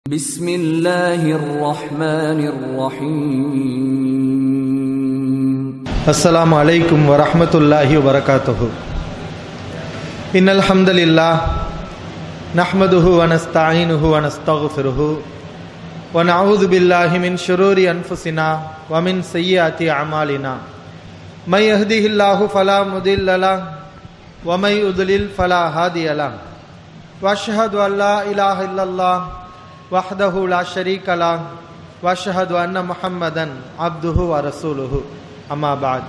بسم الله الرحمن الرحيم السلام عليكم ورحمة الله وبركاته إن الحمد لله نحمده ونستعينه ونستغفره ونعوذ بالله من شرور أنفسنا ومن سيئات أعمالنا من يهده الله فلا مضل له ومن يضلل فلا هادي له واشهد ان لا اله الا الله وحده لا شريك له واشهد ان محمدا عبده ورسوله اما بعد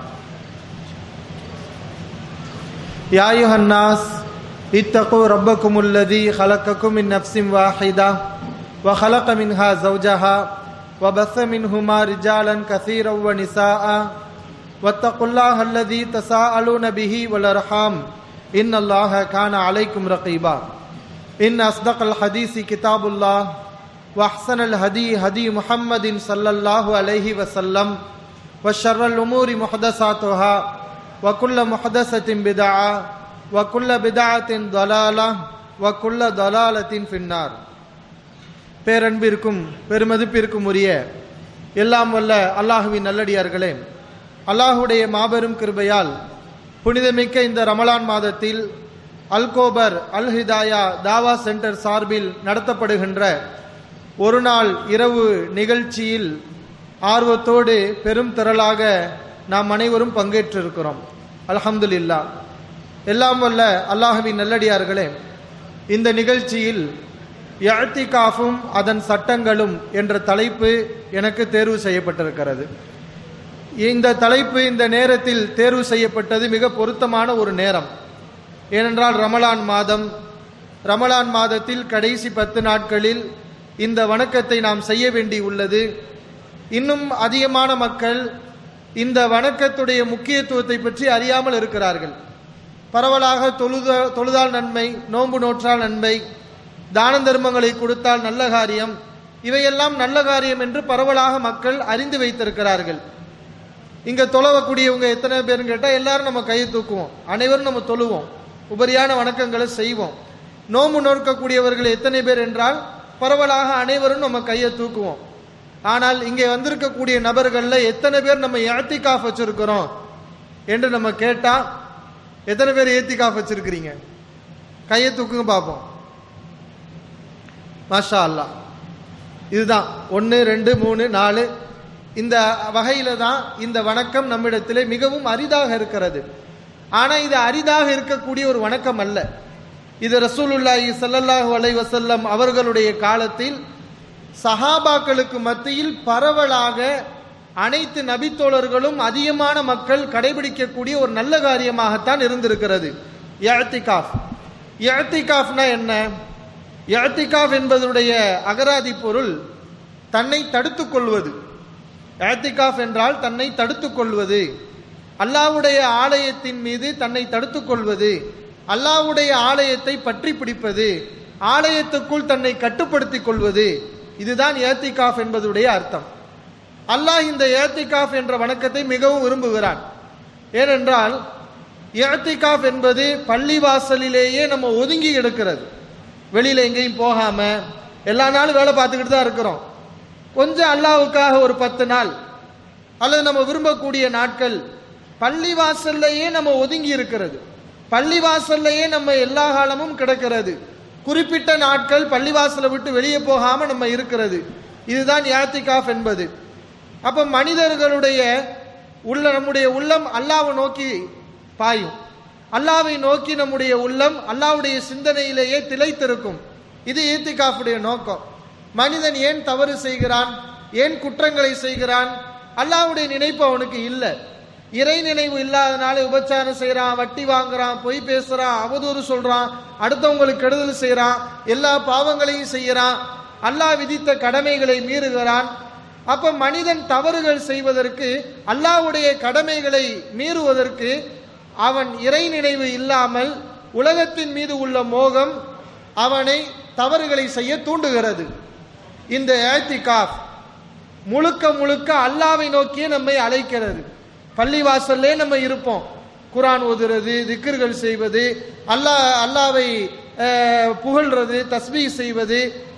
يا ايها الناس اتقوا ربكم الذي خلقكم من نفس واحده وخلق منها زوجها وبث منهما رجالا كثيرا ونساء واتقوا الله الذي تساءلون به والارحام ان الله كان عليكم رقيبا ان اصدق الحديث كتاب الله واحسن الهدي هدي محمد صلى الله عليه وسلم وشر الامور محدثاتها وكل محدثه بدعه وكل بدعه ضلاله وكل ضلاله في النار பேரன்பிற்கும் பெருமதிப்பிற்கும் உரிய எல்லாம் வல்ல அல்லாஹுவின் நல்லடியார்களே அல்லாஹுடைய மாபெரும் கிருபையால் புனிதமிக்க இந்த ரமலான் மாதத்தில் அல்கோபர் அல் ஹிதாயா தாவா சென்டர் சார்பில் நடத்தப்படுகின்ற ஒரு நாள் இரவு நிகழ்ச்சியில் ஆர்வத்தோடு பெரும் திரளாக நாம் அனைவரும் பங்கேற்றிருக்கிறோம் அல்ஹம்துலில்லா எல்லாம் வல்ல அல்லாஹுவின் நல்லடியார்களே இந்த நிகழ்ச்சியில் யாத்திகாஃபும் அதன் சட்டங்களும் என்ற தலைப்பு எனக்கு தேர்வு செய்யப்பட்டிருக்கிறது இந்த தலைப்பு இந்த நேரத்தில் தேர்வு செய்யப்பட்டது மிக பொருத்தமான ஒரு நேரம் ஏனென்றால் ரமலான் மாதம் ரமலான் மாதத்தில் கடைசி பத்து நாட்களில் இந்த வணக்கத்தை நாம் செய்ய வேண்டி உள்ளது இன்னும் அதிகமான மக்கள் இந்த வணக்கத்துடைய முக்கியத்துவத்தை பற்றி அறியாமல் இருக்கிறார்கள் பரவலாக தொழுத தொழுதால் நன்மை நோன்பு நோற்றால் நன்மை தான தர்மங்களை கொடுத்தால் நல்ல காரியம் இவையெல்லாம் நல்ல காரியம் என்று பரவலாக மக்கள் அறிந்து வைத்திருக்கிறார்கள் இங்க தொழவக்கூடியவங்க எத்தனை பேருன்னு கேட்டால் எல்லாரும் நம்ம கையை தூக்குவோம் அனைவரும் நம்ம தொழுவோம் உபரியான வணக்கங்களை செய்வோம் நோம்பு நோக்கக்கூடியவர்கள் எத்தனை பேர் என்றால் பரவலாக அனைவரும் நம்ம கையை தூக்குவோம் ஆனால் இங்கே வந்திருக்கக்கூடிய நபர்கள்ல எத்தனை பேர் நம்ம ஏத்திகாஃப் வச்சிருக்கிறோம் என்று நம்ம கேட்டா எத்தனை பேர் ஏத்திகாஃப் வச்சிருக்கிறீங்க கையை தூக்குங்க பார்ப்போம் மாஷா அல்லா இதுதான் ஒன்று ரெண்டு மூணு நாலு இந்த வகையில தான் இந்த வணக்கம் நம்மிடத்திலே மிகவும் அரிதாக இருக்கிறது ஆனா இது அரிதாக இருக்கக்கூடிய ஒரு வணக்கம் அல்ல இது ரசூலுல்லாஹி ஸல்லல்லாஹு அலைஹி வஸல்லம் அவர்களுடைய காலத்தில் சஹாபாக்களுக்கு மத்தியில் பரவலாக அனைத்து நபித்தோழர்களும் அதிகமான மக்கள் கடைபிடிக்கக்கூடிய ஒரு நல்ல காரியமாகத்தான் இருந்திருக்கிறது யாத்திகாஃப் யாத்திகாஃப்னா என்ன யாத்திகாஃப் என்பதனுடைய அகராதி பொருள் தன்னை தடுத்துக் கொள்வது ஏத்திகாஃப் என்றால் தன்னை தடுத்துக் கொள்வது அல்லாவுடைய ஆலயத்தின் மீது தன்னை தடுத்துக் கொள்வது அல்லாவுடைய ஆலயத்தை பற்றி பிடிப்பது ஆலயத்துக்குள் தன்னை கட்டுப்படுத்திக் கொள்வது இதுதான் ஏத்திகாஃப் என்பதுடைய அர்த்தம் அல்லாஹ் இந்த ஏத்திகாஃப் என்ற வணக்கத்தை மிகவும் விரும்புகிறான் ஏனென்றால் ஏத்திகாஃப் என்பது பள்ளிவாசலிலேயே நம்ம ஒதுங்கி எடுக்கிறது வெளியில எங்கேயும் போகாம எல்லா நாளும் வேலை பார்த்துக்கிட்டு தான் இருக்கிறோம் கொஞ்சம் அல்லாவுக்காக ஒரு பத்து நாள் அல்லது நம்ம விரும்பக்கூடிய நாட்கள் பள்ளி வாசல்லையே நம்ம ஒதுங்கி இருக்கிறது பள்ளி வாசல்லையே நம்ம எல்லா காலமும் கிடக்கிறது குறிப்பிட்ட நாட்கள் பள்ளிவாசலை விட்டு வெளியே போகாம நம்ம இருக்கிறது இதுதான் யாத்திகாஃப் என்பது அப்ப மனிதர்களுடைய உள்ள நம்முடைய உள்ளம் அல்லாவை நோக்கி பாயும் அல்லாவை நோக்கி நம்முடைய உள்ளம் அல்லாவுடைய சிந்தனையிலேயே திளைத்திருக்கும் இது ஈத்திகாஃபுடைய நோக்கம் மனிதன் ஏன் தவறு செய்கிறான் ஏன் குற்றங்களை செய்கிறான் அல்லாவுடைய நினைப்பு அவனுக்கு இல்லை இறை நினைவு இல்லாதனால உபச்சாரம் செய்யறான் வட்டி வாங்குறான் பொய் பேசுறான் அவதூறு சொல்றான் அடுத்தவங்களுக்கு கெடுதல் செய்யறான் எல்லா பாவங்களையும் செய்யறான் அல்லாஹ் விதித்த கடமைகளை மீறுகிறான் அப்ப மனிதன் தவறுகள் செய்வதற்கு அல்லாவுடைய கடமைகளை மீறுவதற்கு அவன் இறை நினைவு இல்லாமல் உலகத்தின் மீது உள்ள மோகம் அவனை தவறுகளை செய்ய தூண்டுகிறது இந்த ஏத்திகாஃப் முழுக்க முழுக்க அல்லாவை நோக்கியே நம்மை அழைக்கிறது பள்ளிவாசல்லே நம்ம இருப்போம் குரான் ஓதுறது திக்கர்கள் செய்வது அல்லாஹ் அல்லாவை அஹ், புகழ்றது தஸ்பீ செய்வது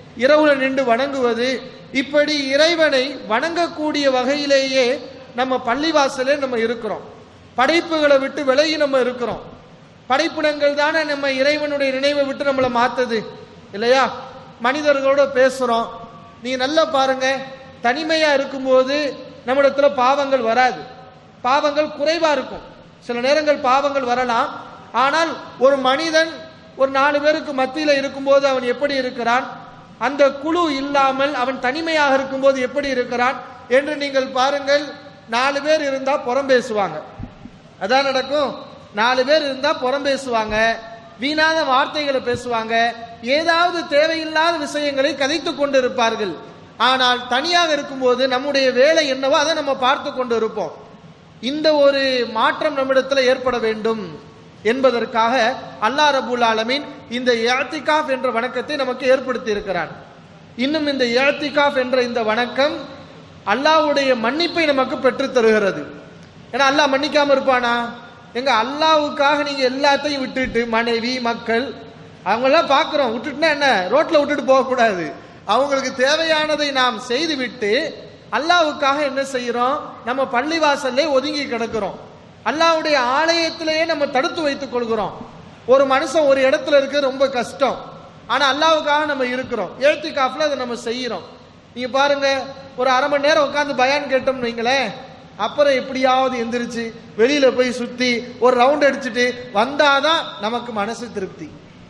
இரவுல நின்று வணங்குவது இப்படி இறைவனை வணங்கக்கூடிய வகையிலேயே நம்ம பள்ளிவாசலே நம்ம இருக்கிறோம் படைப்புகளை விட்டு விலகி நம்ம இருக்கிறோம் படைப்பினங்கள் தானே நம்ம இறைவனுடைய நினைவை விட்டு நம்மளை மாத்துது இல்லையா மனிதர்களோட பேசுறோம் நீ நல்லா பாருங்க தனிமையா இருக்கும்போது நம்மிடத்துல பாவங்கள் வராது பாவங்கள் குறைவா இருக்கும் சில நேரங்கள் பாவங்கள் வரலாம் ஆனால் ஒரு மனிதன் ஒரு நாலு பேருக்கு மத்தியில இருக்கும்போது அவன் எப்படி இருக்கிறான் அந்த குழு இல்லாமல் அவன் தனிமையாக இருக்கும்போது எப்படி இருக்கிறான் என்று நீங்கள் பாருங்கள் நாலு பேர் இருந்தா புறம் பேசுவாங்க அதான் நடக்கும் நாலு பேர் இருந்தா புறம் பேசுவாங்க வீணாத வார்த்தைகளை பேசுவாங்க ஏதாவது தேவையில்லாத விஷயங்களை கதைத்து கொண்டு இருப்பார்கள் ஆனால் தனியாக இருக்கும்போது நம்முடைய வேலை என்னவோ அதை நம்ம பார்த்து கொண்டு இருப்போம் இந்த ஒரு மாற்றம் நம்மிடத்தில் ஏற்பட வேண்டும் என்பதற்காக அல்லாஹ் ரபுல் ஆலமீன் இந்த யாத்திகாஃப் என்ற வணக்கத்தை நமக்கு ஏற்படுத்தி இருக்கிறான் இன்னும் இந்த யாத்திகாஃப் என்ற இந்த வணக்கம் அல்லாஹ்வுடைய மன்னிப்பை நமக்கு பெற்றுத் தருகிறது ஏன்னா அல்லாஹ் மன்னிக்காம இருப்பானா எங்க அல்லாவுக்காக நீங்க எல்லாத்தையும் விட்டுட்டு மனைவி மக்கள் அவங்கெல்லாம் பார்க்கிறோம் விட்டுட்டுனா என்ன ரோட்ல விட்டுட்டு போகக்கூடாது அவங்களுக்கு தேவையானதை நாம் செய்துவிட்டு அல்லாவுக்காக என்ன செய்யறோம் நம்ம பள்ளிவாசல்லே ஒதுங்கி கிடக்கிறோம் அல்லாவுடைய ஆலயத்திலேயே நம்ம தடுத்து வைத்துக் கொள்கிறோம் ஒரு மனுஷன் ஒரு இடத்துல இருக்க ரொம்ப கஷ்டம் ஆனா அல்லாவுக்காக நம்ம இருக்கிறோம் எழுத்து காப்புல அதை நம்ம செய்யறோம் நீங்க பாருங்க ஒரு அரை மணி நேரம் உட்காந்து பயான் கேட்டோம்னு வைங்களேன் அப்புறம் எப்படியாவது எந்திரிச்சு வெளியில போய் சுத்தி ஒரு ரவுண்ட் அடிச்சுட்டு வந்தாதான் நமக்கு மனசு திருப்தி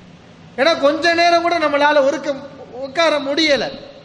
ஏன்னா கொஞ்ச நேரம் கூட நம்மளால ஒருக்க உட்கார முடியல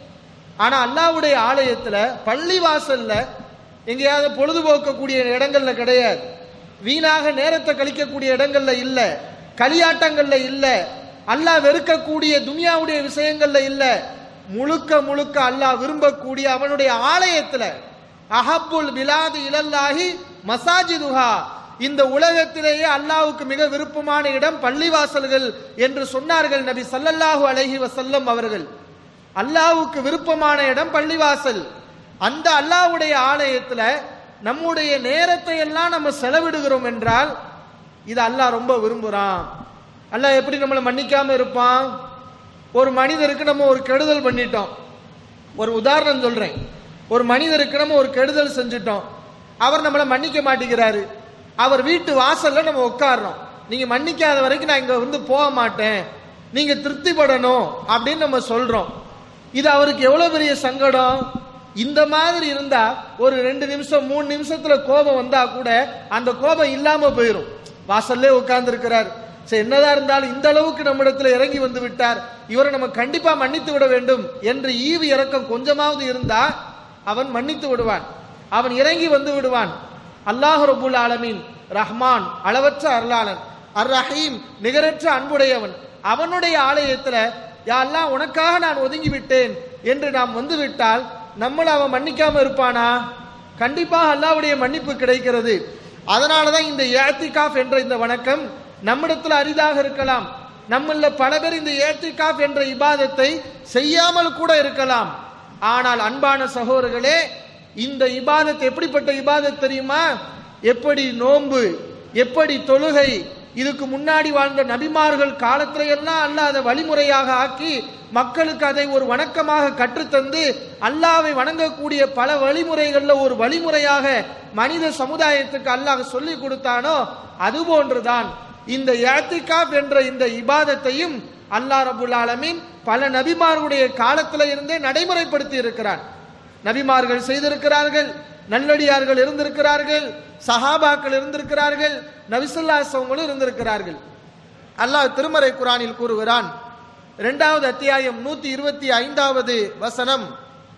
ஆனா அல்லாவுடைய ஆலயத்துல பள்ளி வாசல்ல எங்கேயாவது பொழுதுபோக்கக்கூடிய இடங்கள்ல கிடையாது வீணாக நேரத்தை கழிக்கக்கூடிய இடங்கள்ல இல்ல களியாட்டங்கள்ல இல்ல அல்லாஹ் வெறுக்கக்கூடிய துனியாவுடைய விஷயங்கள்ல இல்ல முழுக்க முழுக்க அல்லாஹ் விரும்பக்கூடிய அவனுடைய ஆலயத்துல அஹப்புல் பிலாது இலல்லாஹி மசாஜிதுஹா இந்த உலகத்திலேயே அல்லாஹ்வுக்கு மிக விருப்பமான இடம் பள்ளிவாசல்கள் என்று சொன்னார்கள் நபி ஸல்லல்லாஹு அலைஹி வஸல்லம் அவர்கள் அல்லாஹ்வுக்கு விருப்பமான இடம் பள்ளிவாசல் அந்த அல்லாஹ்வுடைய ஆலயத்துல நம்முடைய நேரத்தை எல்லாம் நம்ம செலவிடுகிறோம் என்றால் இது அல்லாஹ் ரொம்ப விரும்புறான் அல்லாஹ் எப்படி நம்மளை மன்னிக்காம இருப்பான் ஒரு மனிதருக்கு நம்ம ஒரு கெடுதல் பண்ணிட்டோம் ஒரு உதாரணம் சொல்றேன் ஒரு மனிதருக்கு நம்ம ஒரு கெடுதல் செஞ்சுட்டோம் அவர் நம்மளை மன்னிக்க மாட்டேங்கிறாரு அவர் வீட்டு வாசல்ல நம்ம உட்கார்றோம் நீங்க மன்னிக்காத வரைக்கும் நான் இங்க வந்து போக மாட்டேன் நீங்க திருப்திப்படணும் அப்படின்னு நம்ம சொல்றோம் இது அவருக்கு எவ்வளவு பெரிய சங்கடம் இந்த மாதிரி இருந்தா ஒரு ரெண்டு நிமிஷம் மூணு நிமிஷத்துல கோபம் வந்தா கூட அந்த கோபம் இல்லாம போயிடும் வாசல்லே உட்கார்ந்து இருக்கிறார் சரி என்னதான் இருந்தாலும் இந்த அளவுக்கு நம்மிடத்துல இறங்கி வந்து விட்டார் இவரை நம்ம கண்டிப்பா மன்னித்து விட வேண்டும் என்று ஈவு இறக்கம் கொஞ்சமாவது இருந்தா அவன் மன்னித்து விடுவான் அவன் இறங்கி வந்து விடுவான் அல்லாஹ் ரபுல் ஆலமீன் ரஹ்மான் அளவற்ற அருளாளன் அர் ரஹீம் நிகரற்ற அன்புடையவன் அவனுடைய ஆலயத்துல யா அல்லாஹ் உனக்காக நான் ஒதுங்கி விட்டேன் என்று நாம் வந்து விட்டால் நம்மள அவன் மன்னிக்காம இருப்பானா கண்டிப்பாக அல்லாஹ்வுடைய மன்னிப்பு கிடைக்கிறது அதனாலதான் இந்த ஏத்திகாஃப் என்ற இந்த வணக்கம் நம்மிடத்துல அரிதாக இருக்கலாம் நம்மள பல பேர் இந்த ஏத்திகாஃப் என்ற இபாதத்தை செய்யாமல் கூட இருக்கலாம் ஆனால் அன்பான சகோதரர்களே இந்த இபாதத் எப்படிப்பட்ட இபாதத் தெரியுமா எப்படி நோன்பு எப்படி தொழுகை இதுக்கு முன்னாடி வாழ்ந்த நபிமார்கள் காலத்துல எல்லாம் அல்லாஹ் அதை வழிமுறையாக ஆக்கி மக்களுக்கு அதை ஒரு வணக்கமாக கற்றுத்தந்து அல்லாவை வணங்கக்கூடிய பல வழிமுறைகள்ல ஒரு வழிமுறையாக மனித சமுதாயத்துக்கு அல்லாஹ் சொல்லி கொடுத்தானோ அது போன்றுதான் இந்த யாத்திகாப் என்ற இந்த இபாதத்தையும் அல்லாஹ் ரபுல் ஆலமீன் பல நபிமார்களுடைய காலத்துல இருந்தே நடைமுறைப்படுத்தி இருக்கிறான் நபிமார்கள் செய்திருக்கிறார்கள் நல்லடியார்கள் இருந்திருக்கிறார்கள் சஹாபாக்கள் இருந்திருக்கிறார்கள் நபிசுல்லாசவங்களும் இருந்திருக்கிறார்கள் அல்லாஹ் திருமறை குரானில் கூறுகிறான் இரண்டாவது அத்தியாயம் நூத்தி இருபத்தி ஐந்தாவது வசனம்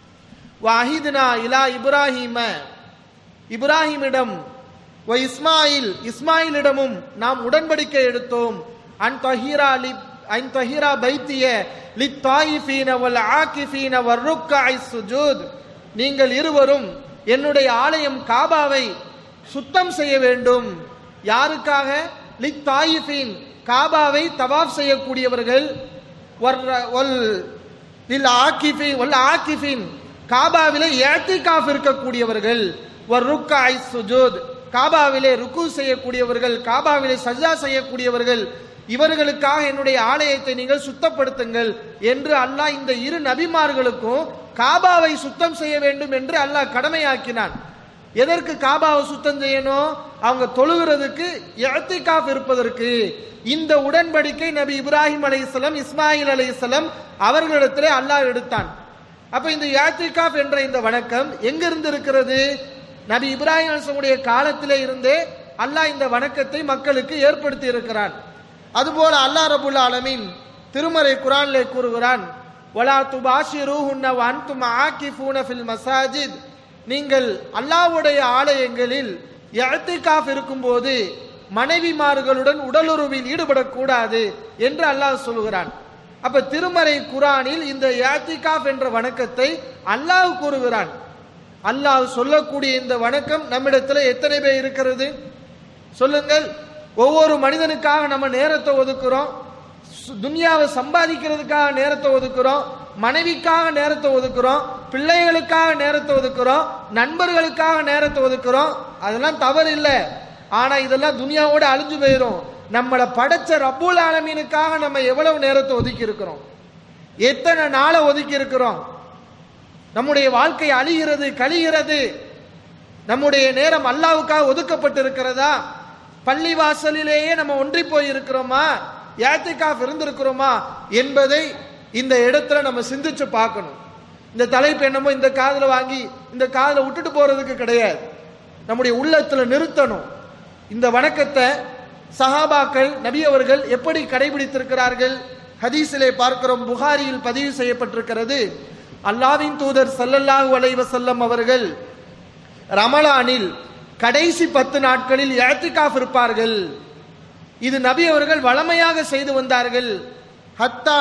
வாஹிதுனா இலா இப்ராஹிம இப்ராஹிமிடம் வ இஸ்மாயில் இஸ்மாயிலிடமும் நாம் உடன்படிக்கை எடுத்தோம் அன் தஹீரா லி அன் தஹீரா பைத்திய லி தாயிஃபீன வல் ஆகிஃபீன வர் ருக்காய் சுஜூத் நீங்கள் இருவரும் என்னுடைய ஆலயம் காபாவை சுத்தம் செய்ய வேண்டும் யாருக்காக லி தாயிஃபீன் காபாவை தவாப் செய்யக்கூடியவர்கள் வர்- வல் லில் ஆக்கிஃபி வல் ஆக்கிஃபின் காபாவிலே ஏத்திகாஃப் இருக்கக்கூடியவர்கள் ஒரு ருக்காய் சுஜூத் காபாவிலே ருக்கு செய்யக்கூடியவர்கள் காபாவிலே சஜ்ஜா செய்யக்கூடியவர்கள் இவர்களுக்காக என்னுடைய ஆலயத்தை நீங்கள் சுத்தப்படுத்துங்கள் என்று அல்லாஹ் இந்த இரு நபிமார்களுக்கும் காபாவை சுத்தம் செய்ய வேண்டும் என்று அல்லாஹ் கடமையாக்கினான் எதற்கு காபாவை சுத்தம் செய்யணும் அவங்க தொழுகிறதுக்கு இஅ்திகாஃப் இருப்பதற்கு இந்த உடன்படிக்கை நபி இப்ராஹிம் அலைஹிஸ்ஸலாம் இஸ்மாயில் அலைஹிஸ்ஸலாம் அவர்களிடத்திலே அல்லாஹ் எடுத்தான் அப்ப இந்த யாத்திகாஃப் என்ற இந்த வணக்கம் எங்கிருந்து இருக்கிறது நபி இப்ராஹிம் அலிஸ்லமுடைய காலத்திலே இருந்தே அல்லாஹ் இந்த வணக்கத்தை மக்களுக்கு ஏற்படுத்தி இருக்கிறான் அதுபோல அல்லாஹ் ரபுல் ஆலமீன் திருமறை குரானிலே கூறுகிறான் வலா துபாஷிரூஹுன்ன வஅன்தும் ஆகிஃபூன ஃபில் மசாஜித் நீங்கள் அல்லாஹ்வுடைய ஆலயங்களில் இஅ்திகாஃப் இருக்கும்போது மனைவிமார்களுடன் உடலுறவில் ஈடுபடக்கூடாது என்று அல்லாஹ் சொல்கிறான் அப்ப திருமறை குரானில் இந்த யாத்திகாஃப் என்ற வணக்கத்தை அல்லாஹ் கூறுகிறான் அல்லாஹ் சொல்லக்கூடிய இந்த வணக்கம் நம்மிடத்துல எத்தனை பேர் இருக்கிறது சொல்லுங்கள் ஒவ்வொரு மனிதனுக்காக நம்ம நேரத்தை ஒதுக்குறோம் சு- துனியாவை சம்பாதிக்கிறதுக்காக நேரத்தை ஒதுக்குறோம் மனைவிக்காக நேரத்தை ஒதுக்குறோம் பிள்ளைகளுக்காக நேரத்தை ஒதுக்குறோம் நண்பர்களுக்காக நேரத்தை ஒதுக்குறோம் அதெல்லாம் தவறு இல்லை ஆனா இதெல்லாம் துனியாவோட அழிஞ்சு போயிடும் நம்மளை படைச்ச ரப்புல் ஆலமீனுக்காக நம்ம எவ்வளவு நேரத்தை ஒதுக்கி இருக்கிறோம் எத்தனை நாளை ஒதுக்கி இருக்கிறோம் நம்முடைய வாழ்க்கை அழிகிறது கழிகிறது நம்முடைய நேரம் அல்லாவுக்காக ஒதுக்கப்பட்டு இருக்கிறதா பள்ளி வாசலிலேயே நம்ம ஒன்றி போய் இருக்கிறோமா யாத்திகாஃப் இருந்திருக்கிறோமா என்பதை இந்த இடத்துல நம்ம சிந்திச்சு பார்க்கணும் இந்த தலைப்பு என்னமோ இந்த காதுல வாங்கி இந்த காதுல விட்டுட்டு போறதுக்கு கிடையாது நம்முடைய உள்ளத்துல நிறுத்தணும் இந்த வணக்கத்தை சஹாபாக்கள் நபி அவர்கள் எப்படி கடைபிடித்திருக்கிறார்கள் ஹதீஸிலே பார்க்கிறோம் புகாரியில் பதிவு செய்யப்பட்டிருக்கிறது அல்லாவின் தூதர் ஸல்லல்லாஹு அலைஹி வஸல்லம் அவர்கள் ரமலானில் கடைசி பத்து நாட்களில் இஅ்திகாஃப் இருப்பார்கள் இது நபி அவர்கள் வளமையாக செய்து வந்தார்கள் ஹத்தா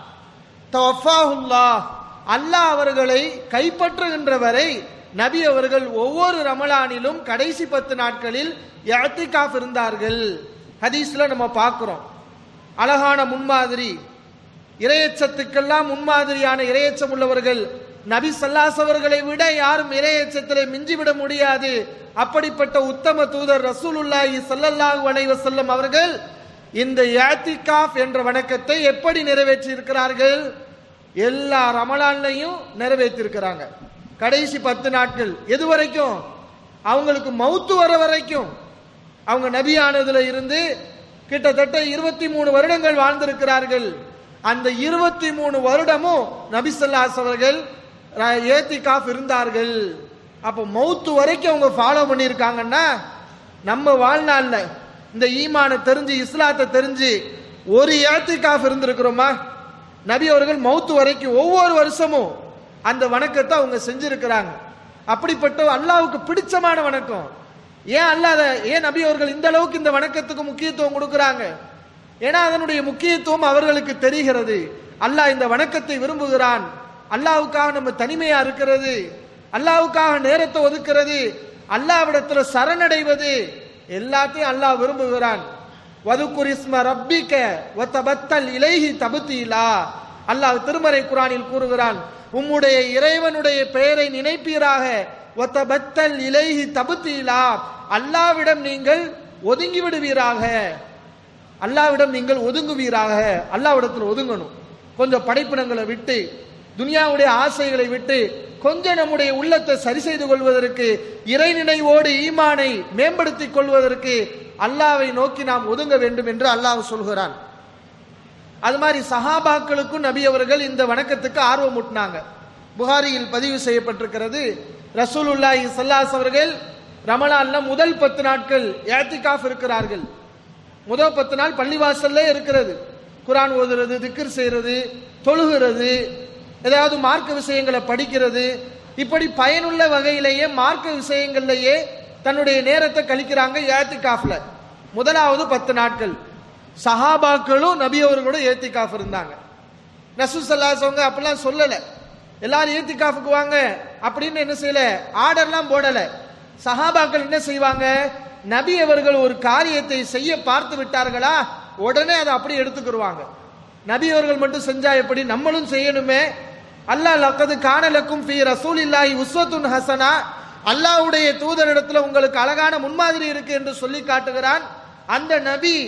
தவஃபாஹுல்லாஹ் அல்லாஹ் அவர்களை கைப்பற்றுகின்ற வரை நபி அவர்கள் ஒவ்வொரு ரமலானிலும் கடைசி பத்து நாட்களில் இஅ்திகாஃப் இருந்தார்கள் ஹதீஸ்ல நம்ம பார்க்கிறோம் அழகான முன்மாதிரி இரையச்சத்துக்கெல்லாம் முன்மாதிரியான இரையச்சம் உள்ளவர்கள் நபி ஸல்லல்லாஹு அவர்களை விட யாரும் இரையச்சத்திலே மிஞ்சிவிட முடியாது அப்படிப்பட்ட உத்தம தூதர் ரசூலுல்லாஹி ஸல்லல்லாஹு அலைஹி வஸல்லம் அவர்கள் இந்த யாத்திகாஃப் என்ற வணக்கத்தை எப்படி நிறைவேற்றி இருக்கிறார்கள் எல்லா ரமலான்லையும் நிறைவேற்றி இருக்கிறாங்க கடைசி பத்து நாட்கள் எது வரைக்கும் அவங்களுக்கு மௌத்து வர வரைக்கும் அவங்க நபியானதுல இருந்து கிட்டத்தட்ட இருபத்தி மூணு வருடங்கள் வாழ்ந்திருக்கிறார்கள் அந்த இருபத்தி மூணு வருடமும் நபிசல்லாஸ் அவர்கள் ஏத்திகாஃப் இருந்தார்கள் அப்போ மௌத்து வரைக்கும் அவங்க ஃபாலோ பண்ணியிருக்காங்கன்னா நம்ம வாழ்நாள்ல இந்த ஈமான தெரிஞ்சு இஸ்லாத்தை தெரிஞ்சு ஒரு ஏத்திகாஃப் இருந்திருக்கிறோமா நபி அவர்கள் மௌத்து வரைக்கும் ஒவ்வொரு வருஷமும் அந்த வணக்கத்தை அவங்க செஞ்சிருக்கிறாங்க அப்படிப்பட்ட அல்லாவுக்கு பிடிச்சமான வணக்கம் ஏன் அல்லாத ஏன் நபி அவர்கள் இந்த அளவுக்கு இந்த வணக்கத்துக்கு முக்கியத்துவம் கொடுக்கறாங்க ஏன்னா அதனுடைய முக்கியத்துவம் அவர்களுக்கு தெரிகிறது அல்லாஹ் இந்த வணக்கத்தை விரும்புகிறான் அல்லாவுக்காக நம்ம தனிமையா இருக்கிறது அல்லாவுக்காக நேரத்தை ஒதுக்கிறது அல்லாவிடத்துல சரணடைவது எல்லாத்தையும் அல்லாஹ் விரும்புகிறான் வதுக்குரிஸ்ம ரப்பிக்க ஒத்தபத்தல் இலைஹி தபுத்தீலா அல்லாஹ் திருமறை குரானில் கூறுகிறான் உம்முடைய இறைவனுடைய பெயரை நினைப்பீராக ஒத்தபத்தல் இலைஹி தபுத்தீலா அல்லாவிடம் நீங்கள் ஒதுங்கி விடுவீராக அல்லாவிடம் நீங்கள் ஒதுங்குவீராக அல்லாவிடத்தில் ஒதுங்கணும் கொஞ்சம் படைப்பினங்களை விட்டு துனியாவுடைய ஆசைகளை விட்டு கொஞ்சம் நம்முடைய உள்ளத்தை சரி செய்து கொள்வதற்கு இறை நினைவோடு ஈமானை மேம்படுத்திக் கொள்வதற்கு அல்லாவை நோக்கி நாம் ஒதுங்க வேண்டும் என்று அல்லாஹ் சொல்கிறான் அது மாதிரி சஹாபாக்களுக்கும் நபி அவர்கள் இந்த வணக்கத்துக்கு ஆர்வம் ஊட்டினாங்க புகாரியில் பதிவு செய்யப்பட்டிருக்கிறது ரசூலுல்லாஹி ஸல்லல்லாஹு அவர்கள் ரமலான்ல முதல் பத்து நாட்கள் ஏத்திகாஃப் இருக்கிறார்கள் முதல் பத்து நாள் பள்ளிவாசல்ல இருக்கிறது குரான் ஓதுறது திக்ர் செய்யறது தொழுகிறது ஏதாவது மார்க்க விஷயங்களை படிக்கிறது இப்படி பயனுள்ள வகையிலேயே மார்க்க விஷயங்கள்லயே தன்னுடைய நேரத்தை கழிக்கிறாங்க ஏத்திகாஃப்ல முதலாவது பத்து நாட்கள் சஹாபாக்களும் நபி அவர்களும் ஏத்திகாஃப் இருந்தாங்க நசுசல்லாசவங்க அப்படிலாம் சொல்லல எல்லாரும் ஏத்திகாஃபுக்கு வாங்க அப்படின்னு என்ன செய்யல ஆர்டர்லாம் போடல சஹாபாக்கள் என்ன செய்வாங்க நபி அவர்கள் ஒரு காரியத்தை செய்ய பார்த்து விட்டார்களா உடனே அதை அப்படி எடுத்துக்கிடுவாங்க நபி அவர்கள் மட்டும் செஞ்சா எப்படி நம்மளும் செய்யணுமே அல்லாஹ் லக்கது காணலக்கும் ஃபீ ரசூலில்லாஹி உஸ்வத்துன் ஹசனா அல்லாஹ்வுடைய தூதரிடத்துல உங்களுக்கு அழகான முன்மாதிரி இருக்கு என்று சொல்லி காட்டுகிறான் அந்த நபி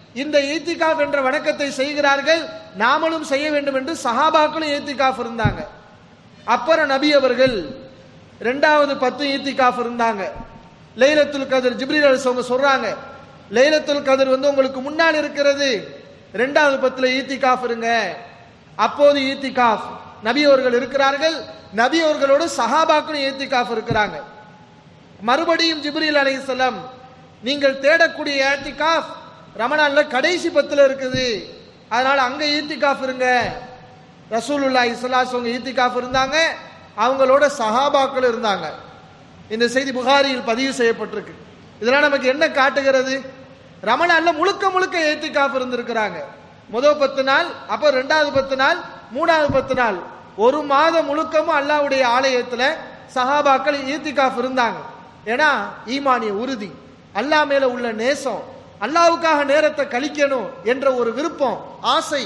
இந்த ஈத்திகாஃப் என்ற வணக்கத்தை செய்கிறார்கள் நாமளும் செய்ய வேண்டும் என்று சஹாபாக்களும் ஈத்திகாஃப் இருந்தாங்க அப்புறம் நபி அவர்கள் ரெண்டாவது பத்து ஈத்திகாஃப் இருந்தாங்க லைலத்துல் கதிர் ஜிப்ரீல் அலிஸ் அவங்க சொல்றாங்க லைலத்துல் கதிர் வந்து உங்களுக்கு முன்னால் இருக்கிறது ரெண்டாவது பத்துல ஈத்திகாஃப் இருங்க அப்போது ஈத்திகாஃப் நபி அவர்கள் இருக்கிறார்கள் நபி அவர்களோடு சஹாபாக்களும் ஈத்திகாஃப் இருக்கிறாங்க மறுபடியும் ஜிப்ரீல் அலைஹிஸ்ஸலாம் நீங்கள் தேடக்கூடிய ஏத்திகாஃப் ரமணான்ல கடைசி பத்துல இருக்குது அதனால அங்க ஈத்திகாஃப் இருங்க ரசூலுல்லாஹி ஸல்லல்லாஹு அலைஹி ஈத்திகாஃப் இருந்தாங்க அவங்களோட சஹாபாக்கள் இருந்தாங்க இந்த செய்தி புகாரியில் பதிவு செய்யப்பட்டிருக்கு இதெல்லாம் நமக்கு என்ன காட்டுகிறது ரமணான்ல முழுக்க முழுக்க ஏத்திகாஃப் இருந்திருக்கிறாங்க முதல் பத்து நாள் அப்ப ரெண்டாவது பத்து நாள் மூணாவது பத்து நாள் ஒரு மாதம் முழுக்கமும் அல்லாஹ்வுடைய ஆலயத்துல சஹாபாக்கள் ஈத்திகாஃப் இருந்தாங்க ஏன்னா ஈமானிய உறுதி அல்லாஹ் மேல உள்ள நேசம் அல்லாவுக்காக நேரத்தை கழிக்கணும் என்ற ஒரு விருப்பம் ஆசை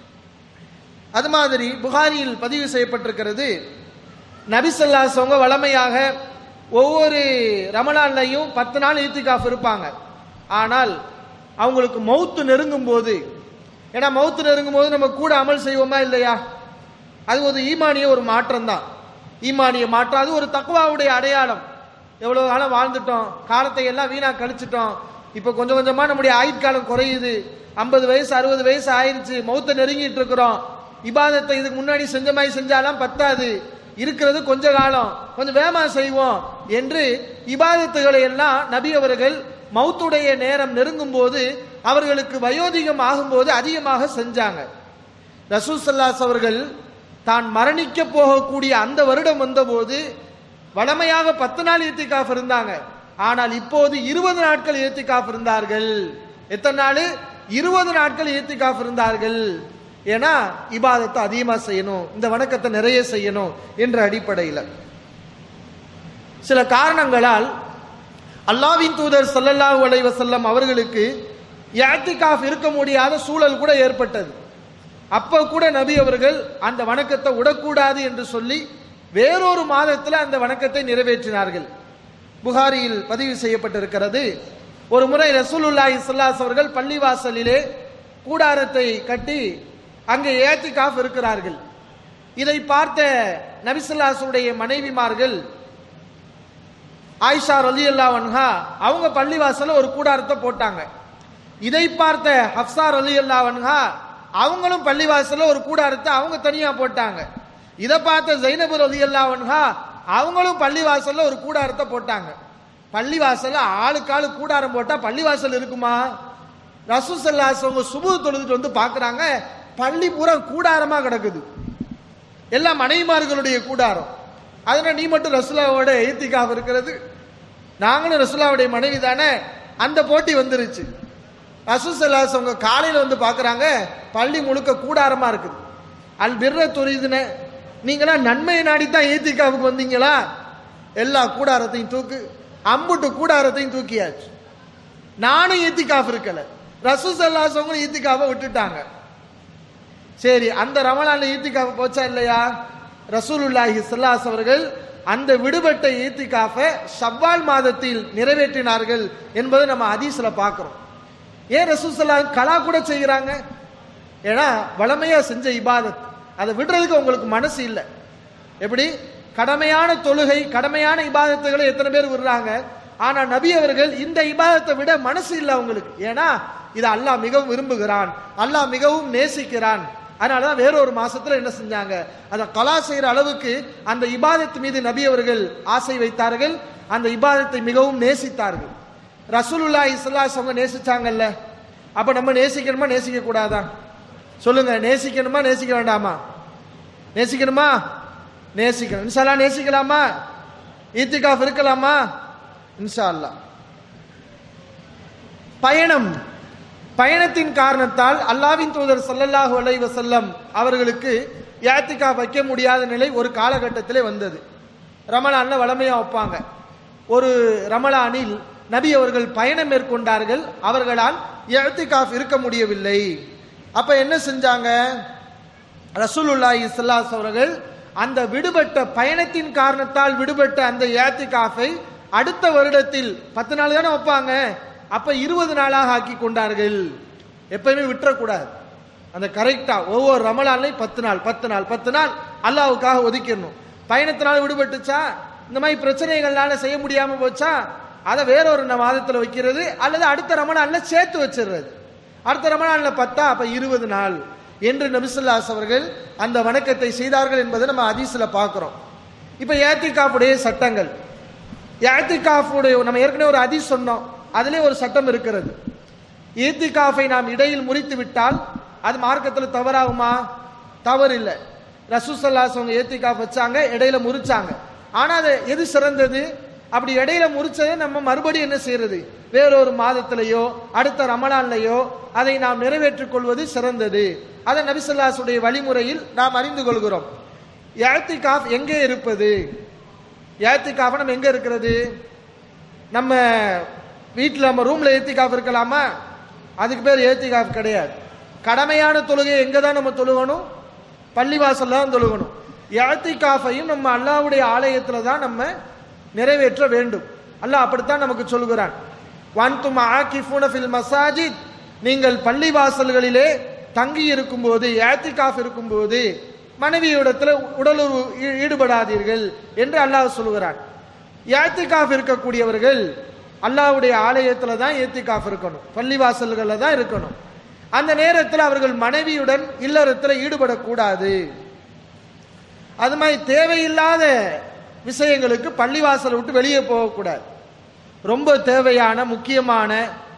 அது மாதிரி புகாரியில் பதிவு செய்யப்பட்டிருக்கிறது நபிசல்லாசவங்க வளமையாக ஒவ்வொரு ரமணான்லையும் பத்து நாள் ஈத்திகாஃப் இருப்பாங்க ஆனால் அவங்களுக்கு மௌத்து நெருங்கும் போது ஏன்னா மௌத்து நெருங்கும் போது நம்ம கூட அமல் செய்வோமா இல்லையா அது ஒரு ஈமானிய ஒரு மாற்றம் தான் ஈமானிய மாற்றம் அது ஒரு தக்குவாவுடைய அடையாளம் எவ்வளவு காலம் வாழ்ந்துட்டோம் காலத்தை எல்லாம் வீணா கழிச்சிட்டோம் இப்போ கொஞ்சம் கொஞ்சமா நம்முடைய ஆயுட்காலம் குறையுது ஐம்பது வயசு அறுபது வயசு ஆயிருச்சு மௌத்த நெருங்கிட்டு இருக்கிறோம் இபாதத்தை இதுக்கு முன்னாடி செஞ்ச மாதிரி செஞ்சாலாம் பத்தாது இருக்கிறது கொஞ்ச காலம் கொஞ்சம் வேகமா செய்வோம் என்று இபாதத்துகளை எல்லாம் நபி அவர்கள் மௌத்துடைய நேரம் நெருங்கும் போது அவர்களுக்கு வயோதிகம் ஆகும்போது அதிகமாக செஞ்சாங்க ரசூல் சல்லாஸ் அவர்கள் தான் மரணிக்க போகக்கூடிய அந்த வருடம் வந்தபோது வளமையாக பத்து நாள் ஏத்திகாஃப் இருந்தாங்க ஆனால் இப்போது இருபது நாட்கள் ஏத்திகாஃப் இருந்தார்கள் எத்தனை நாள் இருபது நாட்கள் ஏத்திகாஃப் இருந்தார்கள் ஏன்னா இபாதத்தை அதிகமா செய்யணும் இந்த வணக்கத்தை நிறைய செய்யணும் என்ற அடிப்படையில் சில காரணங்களால் அல்லாவின் தூதர் ஸல்லல்லாஹு அலைஹி வஸல்லம் அவர்களுக்கு யாத்திகாஃப் இருக்க முடியாத சூழல் கூட ஏற்பட்டது அப்ப கூட நபி அவர்கள் அந்த வணக்கத்தை விடக்கூடாது என்று சொல்லி வேறொரு மாதத்தில் அந்த வணக்கத்தை நிறைவேற்றினார்கள் புகாரியில் பதிவு செய்யப்பட்டிருக்கிறது ஒரு முறை ரசூலுல்லாஹி ஸல்லல்லாஹு அவர்கள் பள்ளிவாசலிலே கூடாரத்தை கட்டி அங்கே ஏத்திகாஃப் இருக்கிறார்கள் இதை பார்த்த நபிசல்லாசுடைய மனைவிமார்கள் ஆயிஷா ரலியல்லா வன்ஹா அவங்க பள்ளிவாசல்ல ஒரு கூடாரத்தை போட்டாங்க இதை பார்த்த ஹப்சா ரலியல்லா வன்ஹா அவங்களும் பள்ளிவாசல்ல ஒரு கூடாரத்தை அவங்க தனியா போட்டாங்க இதை பார்த்த ஜைனபு ரலியல்லா வன்ஹா அவங்களும் பள்ளிவாசல்ல ஒரு கூடாரத்தை போட்டாங்க பள்ளிவாசல்ல ஆளுக்கு ஆளு கூடாரம் போட்டா பள்ளிவாசல் இருக்குமா ரசூசல்லாஸ் அவங்க சுபு தொழுதுட்டு வந்து பார்க்கறாங்க பள்ளி பூரா கூடாரமா கிடக்குது எல்லாம் மனைவிமார்களுடைய கூடாரம் அதனால நீ மட்டும் ரசுலாவோட ஈத்திக்காக இருக்கிறது நாங்களும் ரசுலாவுடைய மனைவி தானே அந்த போட்டி வந்துருச்சு ரசூசல்லாஸ் அவங்க காலையில வந்து பார்க்கறாங்க பள்ளி முழுக்க கூடாரமா இருக்குது அல் பிர்ர துரிதுன நீங்களாம் நன்மையை நாடித்தான் ஈத்திக்காவுக்கு வந்தீங்களா எல்லா கூடாரத்தையும் தூக்கு அம்புட்டு கூடாரத்தையும் தூக்கியாச்சு நானும் ஈத்திகாஃப் இருக்கல ரசூசல்லாசவங்களும் ஈத்திகாவை விட்டுட்டாங்க சரி அந்த ரமலான்ல ஈத்திகாஃப் போச்சா இல்லையா ரசூலுல்லாஹி ஸல்லல்லாஹு அவர்கள் அந்த விடுபட்ட ஈத்திகாஃபை ஷவ்வால் மாதத்தில் நிறைவேற்றினார்கள் என்பதை நம்ம ஹதீஸ்ல பார்க்கிறோம் ஏன் ரசூசல்லா கலா கூட செய்கிறாங்க ஏன்னா வளமையா செஞ்ச இபாதத் அதை விடுறதுக்கு உங்களுக்கு மனசு இல்லை எப்படி கடமையான தொழுகை கடமையான இபாதத்துகளை எத்தனை பேர் விடுறாங்க ஆனா நபி அவர்கள் இந்த இபாதத்தை விட மனசு இல்லை அவங்களுக்கு ஏன்னா இதை அல்லாஹ் மிகவும் விரும்புகிறான் அல்லாஹ் மிகவும் நேசிக்கிறான் அதனாலதான் வேறொரு மாசத்துல என்ன செஞ்சாங்க அதை கலா செய்யற அளவுக்கு அந்த இபாதத்து மீது நபி அவர்கள் ஆசை வைத்தார்கள் அந்த இபாதத்தை மிகவும் நேசித்தார்கள் ரசூலுல்லா இஸ்லாஸ் அவங்க நேசிச்சாங்கல்ல அப்ப நம்ம நேசிக்கணுமா நேசிக்க கூடாதா சொல்லுங்க நேசிக்கணுமா நேசிக்க வேண்டாமா நேசிக்கணுமா நேசிக்கணும் இன்ஷா அல்லாஹ் நேசிக்கலாமா ஈத்திகாஃப் இருக்கலாமா இன்ஷா அல்லாஹ் பயணம் பயணத்தின் காரணத்தால் அல்லாவின் தூதர் ஸல்லல்லாஹு அலைஹி வஸல்லம் அவர்களுக்கு யாத்திகா வைக்க முடியாத நிலை ஒரு காலகட்டத்திலே வந்தது ரமலான்ல வளமையா வைப்பாங்க ஒரு ரமலானில் நபி அவர்கள் பயணம் மேற்கொண்டார்கள் அவர்களால் யாத்திகாஃப் இருக்க முடியவில்லை அப்ப என்ன செஞ்சாங்க ரசூலுல்லாஹி ஸல்லல்லாஹு அவர்கள் அந்த விடுபட்ட பயணத்தின் காரணத்தால் விடுபட்ட அந்த யாத்திகாஃபை அடுத்த வருடத்தில் பத்து நாள் தானே வைப்பாங்க அப்ப இருபது நாளாக ஆக்கி கொண்டார்கள் எப்பயுமே விட்டுறக்கூடாது அந்த கரெக்டா ஒவ்வொரு ரமலான்லையும் பத்து நாள் பத்து நாள் பத்து நாள் அல்லாவுக்காக ஒதுக்கிடணும் பயணத்தினால விடுபட்டுச்சா இந்த மாதிரி பிரச்சனைகள்னால செய்ய முடியாம போச்சா அதை வேற ஒரு மாதத்துல வைக்கிறது அல்லது அடுத்த ரமணான்ல சேர்த்து வச்சிடுறது அடுத்த ரமணான்ல பத்தா அப்ப இருபது நாள் என்று நபிசுல்லாஸ் அவர்கள் அந்த வணக்கத்தை செய்தார்கள் என்பதை நம்ம ஹதீஸ்ல பார்க்கிறோம் இப்ப ஏத்திகாப்புடைய சட்டங்கள் ஏத்திகாஃபுடைய நம்ம ஏற்கனவே ஒரு ஹதீஸ் சொன்னோம் அதிலே ஒரு சட்டம் இருக்கிறது ஈத்திகாஃபை நாம் இடையில் முறித்து விட்டால் அது மார்க்கத்தில் தவறாகுமா தவறு இல்லை ரசூசல்லாஸ் அவங்க ஏத்திகாஃப் வச்சாங்க இடையில முறிச்சாங்க ஆனா அது எது சிறந்தது அப்படி இடையில முறிச்சதை நம்ம மறுபடியும் என்ன செய்யறது வேறொரு மாதத்திலேயோ அடுத்த ரமலான்லையோ அதை நாம் நிறைவேற்றிக் கொள்வது சிறந்தது அதை நபிசல்லாசுடைய வழிமுறையில் நாம் அறிந்து கொள்கிறோம் ஏத்திகாஃப் எங்கே இருப்பது ஏத்திகாஃப் நம்ம எங்க இருக்கிறது நம்ம வீட்டில் நம்ம ரூம்ல ஏத்திகாஃப் இருக்கலாமா அதுக்கு பேர் ஏத்திகாஃப் கிடையாது கடமையான தொழுகை எங்க தான் நம்ம தொழுகணும் பள்ளிவாசல்ல தான் தொழுகணும் ஏத்திகாஃபையும் நம்ம அல்லாவுடைய ஆலயத்துல தான் நம்ம நிறைவேற்ற வேண்டும் அல்லாஹ் அப்படித்தான் நமக்கு சொல்கிறான் வன்தும் ஆகிஃபூன ஃபில் மசாஜித் நீங்கள் பள்ளிவாசல்களிலே தங்கி இருக்கும்போது ஏத்திகாஃப் இருக்கும்போது மனைவியிடத்துல உடலுறவு ஈ- ஈடுபடாதீர்கள் என்று அல்லாஹ் சொல்கிறான் ஏத்திகாஃப் இருக்கக்கூடியவர்கள் அல்லாஹ்வுடைய ஆலயத்துல தான் ஏத்திகாஃப் இருக்கணும் பள்ளிவாசல்களில் தான் இருக்கணும் அந்த நேரத்தில் அவர்கள் மனைவியுடன் இல்லறத்தில் ஈடுபடக்கூடாது அது மாதிரி தேவையில்லாத விஷயங்களுக்கு பள்ளிவாசலை விட்டு வெளியே போகக்கூடாது ரொம்ப தேவையான முக்கியமான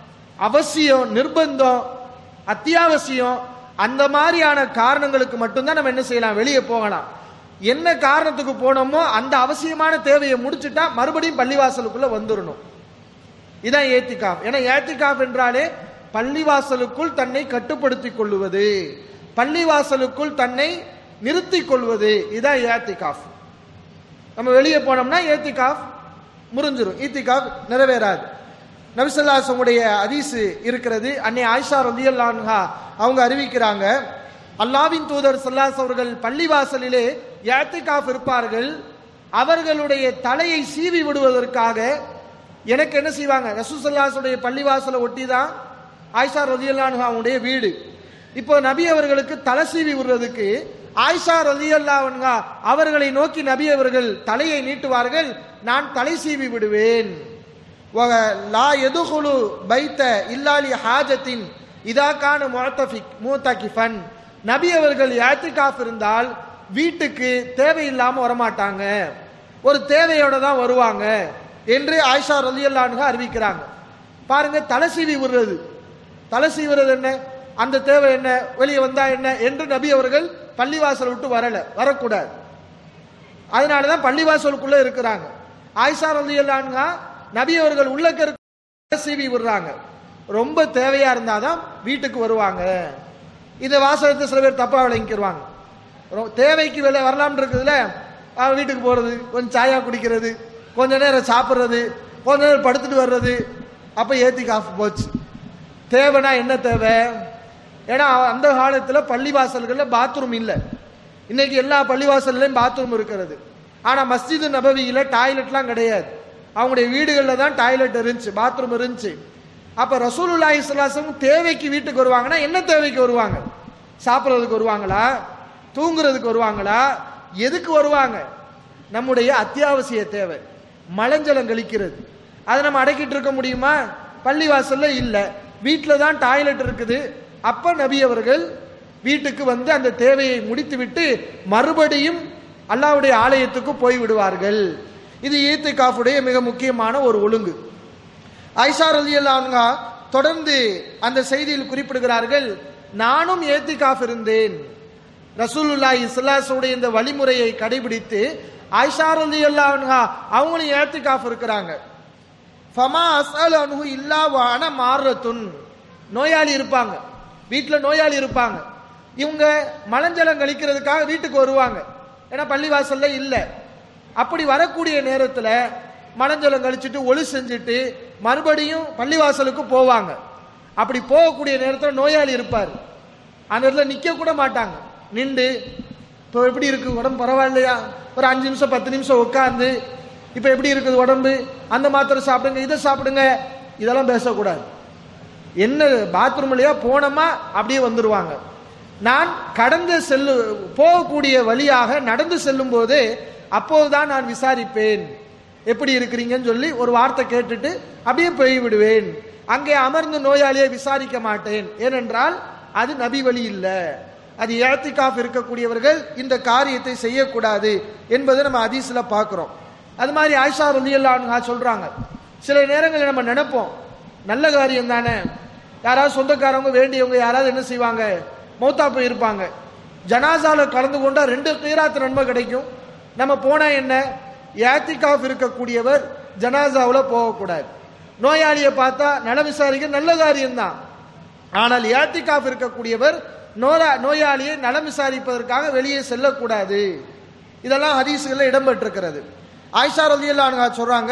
அவசியம் நிர்பந்தம் அத்தியாவசியம் அந்த மாதிரியான காரணங்களுக்கு மட்டும்தான் நம்ம என்ன செய்யலாம் வெளியே போகலாம் என்ன காரணத்துக்கு போனோமோ அந்த அவசியமான தேவையை முடிச்சுட்டா மறுபடியும் பள்ளிவாசலுக்குள்ள வந்துடணும் இதான் ஏத்திகாஃப் ஏன்னா ஏத்திகாஃப் என்றாலே பள்ளிவாசலுக்குள் தன்னை கட்டுப்படுத்திக் கொள்ளுவது பள்ளிவாசலுக்குள் தன்னை நிறுத்திக் கொள்வது இதான் ஏத்திகாஃப் நம்ம வெளியே போனோம்னா ஏத்திகாஃப் முறிஞ்சிரும் ஈத்திகாஃப் நிறைவேறாது நபிசல்லாசமுடைய ஹதீஸ் இருக்கிறது அன்னை ஆயிஷா ரலியல்லான்ஹா அவங்க அறிவிக்கிறாங்க அல்லாவின் தூதர் சல்லாஸ் அவர்கள் பள்ளிவாசலிலே ஏத்திகாஃப் இருப்பார்கள் அவர்களுடைய தலையை சீவி விடுவதற்காக எனக்கு என்ன செய்வாங்க ரசூசல்லாசுடைய பள்ளிவாசலை ஒட்டி தான் ஆயிஷா ரலியல்லான்ஹா அவங்களுடைய வீடு இப்போ நபி அவர்களுக்கு தலை சீவி விடுறதுக்கு ஆயிஷா ரலியல்லான்ஹா அவர்களை நோக்கி நபி அவர்கள் தலையை நீட்டுவார்கள் நான் தலை சீவி விடுவேன் வ- லா எதுகுலு பைத்த இல்லாலி ஹாஜத்தின் இதாக்கான முத்தஃபிக் மூத்தகிஃபன் நபி அவர்கள் யாத்திகாஃப் இருந்தால் வீட்டுக்கு தேவையில்லாம வரமாட்டாங்க ஒரு தேவையோட தான் வருவாங்க என்று ஆயிஷா ரலியல்லானுக அறிவிக்கிறாங்க பாருங்க தலை சீவி விடுறது தலை சீவுறது என்ன அந்த தேவை என்ன வெளியே வந்தா என்ன என்று நபி அவர்கள் பள்ளிவாசல் விட்டு வரல வரக்கூடாது அதனாலதான் பள்ளிவாசலுக்குள்ள இருக்கிறாங்க ஆயிஷா ரலியல்லானுங்க நபி அவர்கள் உள்ள இருக்க சீவி விடுறாங்க ரொம்ப தேவையா இருந்தாதான் வீட்டுக்கு வருவாங்க இந்த வாசகத்தை சில பேர் தப்பா விளங்கிக்கிடுவாங்க ரொ- தேவைக்கு வெளியே வரலாம்னு இருக்குதுல அவன் வீட்டுக்கு போறது கொஞ்சம் சாயா குடிக்கிறது கொஞ்ச நேரம் சாப்பிட்றது கொஞ்ச நேரம் படுத்துட்டு வர்றது அப்ப ஏத்தி காஃப் போச்சு தேவைனா என்ன தேவை ஏன்னா அந்த காலத்துல பள்ளிவாசல்கள்ல பாத்ரூம் இல்லை இன்னைக்கு எல்லா பள்ளிவாசல்லையும் பாத்ரூம் இருக்கிறது ஆனா மஸ்ஜிது நபவியில டாய்லெட்லாம் கிடையாது அவங்களுடைய வீடுகளில் தான் டாய்லெட் இருந்துச்சு பாத்ரூம் இருந்துச்சு அப்ப ரசூலுல்லாஹி ஸல்லல்லாஹு தேவைக்கு வீட்டுக்கு வருவாங்கன்னா என்ன தேவைக்கு வருவாங்க சாப்பிட்றதுக்கு வருவாங்களா தூங்குறதுக்கு வருவாங்களா எதுக்கு வருவாங்க நம்முடைய அத்தியாவசிய தேவை மலஞ்சலம் கழிக்கிறது அதை நம்ம அடக்கிட்டு இருக்க முடியுமா பள்ளிவாசல்ல இல்ல வீட்டில் தான் டாய்லெட் இருக்குது அப்ப நபி அவர்கள் வீட்டுக்கு வந்து அந்த தேவையை முடித்துவிட்டு மறுபடியும் அல்லாஹ்வுடைய ஆலயத்துக்கு போய் விடுவார்கள் இது ஈத்திகாஃபுடைய மிக முக்கியமான ஒரு ஒழுங்கு ஐஷா ரலியல்லாஹு தொடர்ந்து அந்த செய்தியில் குறிப்பிடுகிறார்கள் நானும் ஏத்திகாஃப் இருந்தேன் ரசூலுல்லாஹி ஸல்லல்லாஹு இந்த வழிமுறையை கடைபிடித்து ஆயிஷா ரலியல்லாஹு அவங்களும் ஏத்திகாஃப் இருக்கிறாங்க ஃபமா அஸ்அல் அன்ஹு இல்லா வான மார்ரத்துன் நோயாளி இருப்பாங்க வீட்டில் நோயாளி இருப்பாங்க இவங்க மலஞ்சலம் கழிக்கிறதுக்காக வீட்டுக்கு வருவாங்க ஏன்னா பள்ளிவாசல்ல இல்லை அப்படி வரக்கூடிய நேரத்தில் மலஞ்சலம் கழிச்சிட்டு ஒளி செஞ்சுட்டு மறுபடியும் பள்ளிவாசலுக்கு போவாங்க அப்படி போகக்கூடிய நேரத்தில் நோயாளி இருப்பார் அந்த இடத்துல நிற்க கூட மாட்டாங்க நின்று இப்போ எப்படி இருக்கு உடம்பு பரவாயில்லையா ஒரு அஞ்சு நிமிஷம் பத்து நிமிஷம் உட்கார்ந்து இப்போ எப்படி இருக்குது உடம்பு அந்த மாத்திரை சாப்பிடுங்க இதை சாப்பிடுங்க இதெல்லாம் பேசக்கூடாது என்ன பாத்ரூம்லயோ போனோமா அப்படியே வந்துருவாங்க நான் கடந்து செல்லு போகக்கூடிய வழியாக நடந்து செல்லும் போது அப்போதுதான் நான் விசாரிப்பேன் எப்படி இருக்கிறீங்கன்னு சொல்லி ஒரு வார்த்தை கேட்டுட்டு அப்படியே போய் விடுவேன் அங்கே அமர்ந்து நோயாளியை விசாரிக்க மாட்டேன் ஏனென்றால் அது நபி வழி இல்லை அது ஏத்திகாஃப் இருக்கக்கூடியவர்கள் இந்த காரியத்தை செய்யக்கூடாது என்பதை நம்ம ஹதீஸ்ல பார்க்கிறோம் அது மாதிரி ஆயிஷா ரலியல்லாஹு சொல்றாங்க சில நேரங்களில் நம்ம நினைப்போம் நல்ல காரியம் தானே யாராவது சொந்தக்காரவங்க வேண்டியவங்க யாராவது என்ன செய்வாங்க மௌத்தா போயிருப்பாங்க ஜனாசால கலந்து கொண்டா ரெண்டு கீராத்து நன்மை கிடைக்கும் நம்ம போனா என்ன ஏத்திகாஃப் இருக்கக்கூடியவர் ஜனாசாவில் போகக்கூடாது நோயாளியை பார்த்தா நல விசாரிக்க நல்ல காரியம்தான் ஆனால் ஏத்திகாஃப் இருக்கக்கூடியவர் நோரா நோயாளியை நலம் விசாரிப்பதற்காக வெளியே செல்லக்கூடாது இதெல்லாம் ஹதீஸ்களில் இடம்பெற்றிருக்கிறது ஆயிஷா ரலியல்லாஹு சொல்றாங்க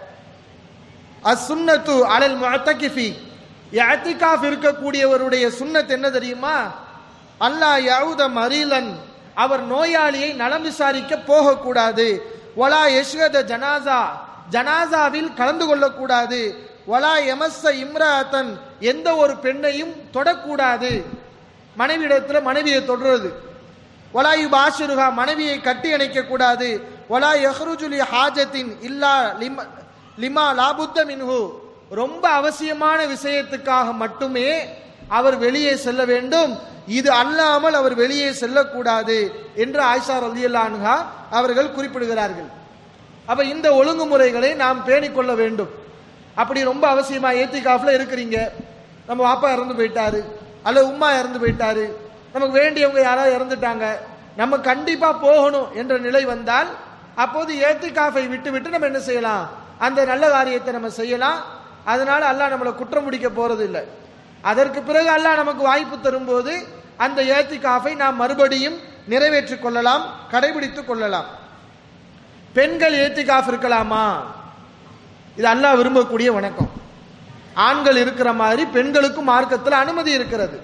அசுன்னத்து அலல் முஅத்தகிஃபி இஅ்திகாஃப் இருக்கக்கூடியவருடைய சுன்னத் என்ன தெரியுமா அல்லாஹ் யவுத மரீலன் அவர் நோயாளியை நலம் விசாரிக்க போகக்கூடாது வலா யஷ்கத ஜனாசா ஜனாசாவில் கலந்து கொள்ளக்கூடாது வலா எமஸ்ஸ இம்ராத்தன் எந்த ஒரு பெண்ணையும் தொடக்கூடாது மனைவியிடத்துல மனைவியை தொடர்றது வலாயு பாஷிருகா மனைவியை கட்டி அணைக்க கூடாது வலா யஹ்ருஜுலி ஹாஜத்தின் இல்லா லிம லிமா லாபுத்த மின்ஹு ரொம்ப அவசியமான விஷயத்துக்காக மட்டுமே அவர் வெளியே செல்ல வேண்டும் இது அல்லாமல் அவர் வெளியே செல்லக்கூடாது என்று ஆயிஷா ரலியல்லான்ஹா அவர்கள் குறிப்பிடுகிறார்கள் அப்ப இந்த ஒழுங்குமுறைகளை நாம் பேணிக்கொள்ள வேண்டும் அப்படி ரொம்ப அவசியமா ஏத்திகாஃப்ல இருக்கிறீங்க நம்ம பாப்பா இறந்து போயிட்டாரு அல்லது உம்மா இறந்து போயிட்டாரு நமக்கு வேண்டியவங்க யாராவது இறந்துட்டாங்க நம்ம கண்டிப்பா போகணும் என்ற நிலை வந்தால் அப்போது ஏத்திகாஃபை விட்டு விட்டு நம்ம என்ன செய்யலாம் அந்த நல்ல காரியத்தை நம்ம செய்யலாம் அதனால அல்லாஹ் நம்மளை குற்றம் முடிக்க போறது இல்லை அதற்கு பிறகு அல்லாஹ் நமக்கு வாய்ப்பு தரும்போது அந்த ஏத்திகாஃபை நாம் மறுபடியும் நிறைவேற்றிக் கொள்ளலாம் கடைபிடித்துக் கொள்ளலாம் பெண்கள் ஏத்திகாஃப் இருக்கலாமா இது அல்லாஹ் விரும்பக்கூடிய வணக்கம் ஆண்கள் இருக்கிற மாதிரி பெண்களுக்கும் மார்க்கத்தில் அனுமதி இருக்கிறது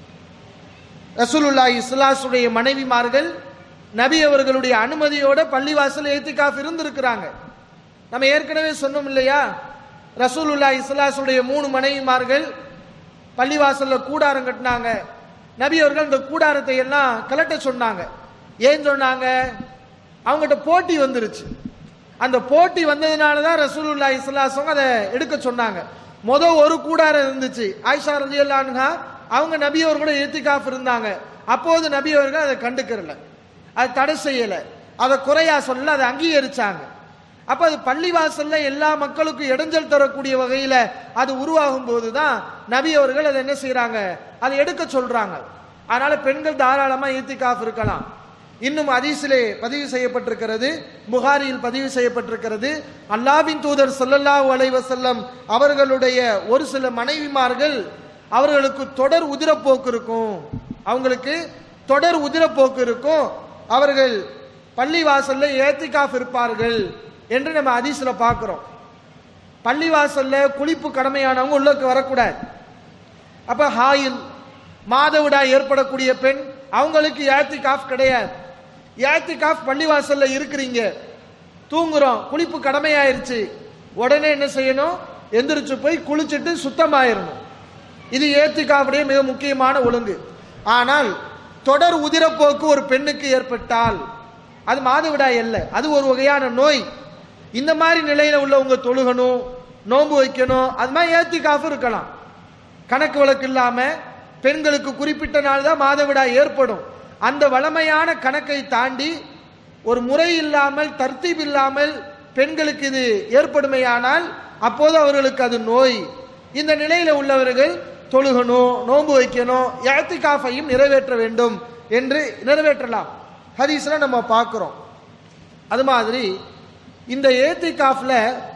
ரசூலுல்லாஹி இஸ்லாசுடைய மனைவிமார்கள் நபி அவர்களுடைய அனுமதியோட பள்ளிவாசல் ஏத்திகாஃப் இருந்திருக்கிறாங்க நம்ம ஏற்கனவே சொன்னோம் இல்லையா ரசூலுல்லா இஸ்லாசுடைய மூணு மனைவிமார்கள் பள்ளிவாசல்ல கூடாரம் கட்டினாங்க நபி அவர்கள் அந்த கூடாரத்தை எல்லாம் கலட்ட சொன்னாங்க ஏன் சொன்னாங்க அவங்ககிட்ட போட்டி வந்துருச்சு அந்த போட்டி வந்ததுனால தான் ரசூலுல்லா இஸ்லாசவங்க அதை எடுக்க சொன்னாங்க முத ஒரு கூடாரம் இருந்துச்சு ஆயிஷா ரலியல்லான்ஹா அவங்க நபி அவர் கூட ஏத்திகாஃப் இருந்தாங்க அப்போது நபி அவர்கள் அதை கண்டுக்கிறல அதை தடை செய்யல அதை குறையா சொல்ல அதை அங்கீகரிச்சாங்க அப்ப அது பள்ளிவாசல்ல எல்லா மக்களுக்கும் இடைஞ்சல் தரக்கூடிய வகையில அது உருவாகும் போதுதான் நபி அவர்கள் அதை என்ன செய்யறாங்க அதை எடுக்க சொல்றாங்க அதனால பெண்கள் தாராளமா ஈத்திகாஃப் இருக்கலாம் இன்னும் ஹதீஸிலே பதிவு செய்யப்பட்டிருக்கிறது புகாரியில் பதிவு செய்யப்பட்டிருக்கிறது அல்லாவின் தூதர் ஸல்லல்லாஹு அலைஹி வஸல்லம் அவர்களுடைய ஒரு சில மனைவிமார்கள் அவர்களுக்கு தொடர் உதிரப்போக்கு இருக்கும் அவங்களுக்கு தொடர் உதிரப்போக்கு இருக்கும் அவர்கள் பள்ளி வாசல்ல ஏத்திகாஃப் இருப்பார்கள் என்று நம்ம ஹதீஸ்ல பார்க்கிறோம் பள்ளி வாசல்ல குளிப்பு கடமையானவங்க உள்ளக்கு வரக்கூடாது அப்ப ஹாயில் மாதவிடாய் ஏற்படக்கூடிய பெண் அவங்களுக்கு ஏத்திகாஃப் கிடையாது ஏத்திகாஃப் பள்ளிவாசல்ல இருக்கிறீங்க தூங்குறோம் குளிப்பு கடமையாயிருச்சு உடனே என்ன செய்யணும் எந்திரிச்சு போய் குளிச்சுட்டு சுத்தமாயிரணும் இது ஏத்திகாஃபுடைய மிக முக்கியமான ஒழுங்கு ஆனால் தொடர் உதிரப்போக்கு ஒரு பெண்ணுக்கு ஏற்பட்டால் அது மாதவிடாய் அல்ல அது ஒரு வகையான நோய் இந்த மாதிரி நிலையில உள்ளவங்க தொழுகணும் நோன்பு வைக்கணும் அது மாதிரி ஏத்திகாஃப் இருக்கலாம் கணக்கு வழக்கு இல்லாம பெண்களுக்கு குறிப்பிட்ட நாள் தான் மாதவிடாய் ஏற்படும் அந்த வளமையான கணக்கை தாண்டி ஒரு முறை இல்லாமல் தர்த்தீப் இல்லாமல் பெண்களுக்கு இது ஏற்படுமையானால் அப்போது அவர்களுக்கு அது நோய் இந்த நிலையில உள்ளவர்கள் தொழுகணும் நோன்பு வைக்கணும் யாத்திகாஃபையும் நிறைவேற்ற வேண்டும் என்று நிறைவேற்றலாம் ஹதீஸ்ல நம்ம பார்க்கிறோம் அது மாதிரி இந்த ஏத்திகாஃப்ல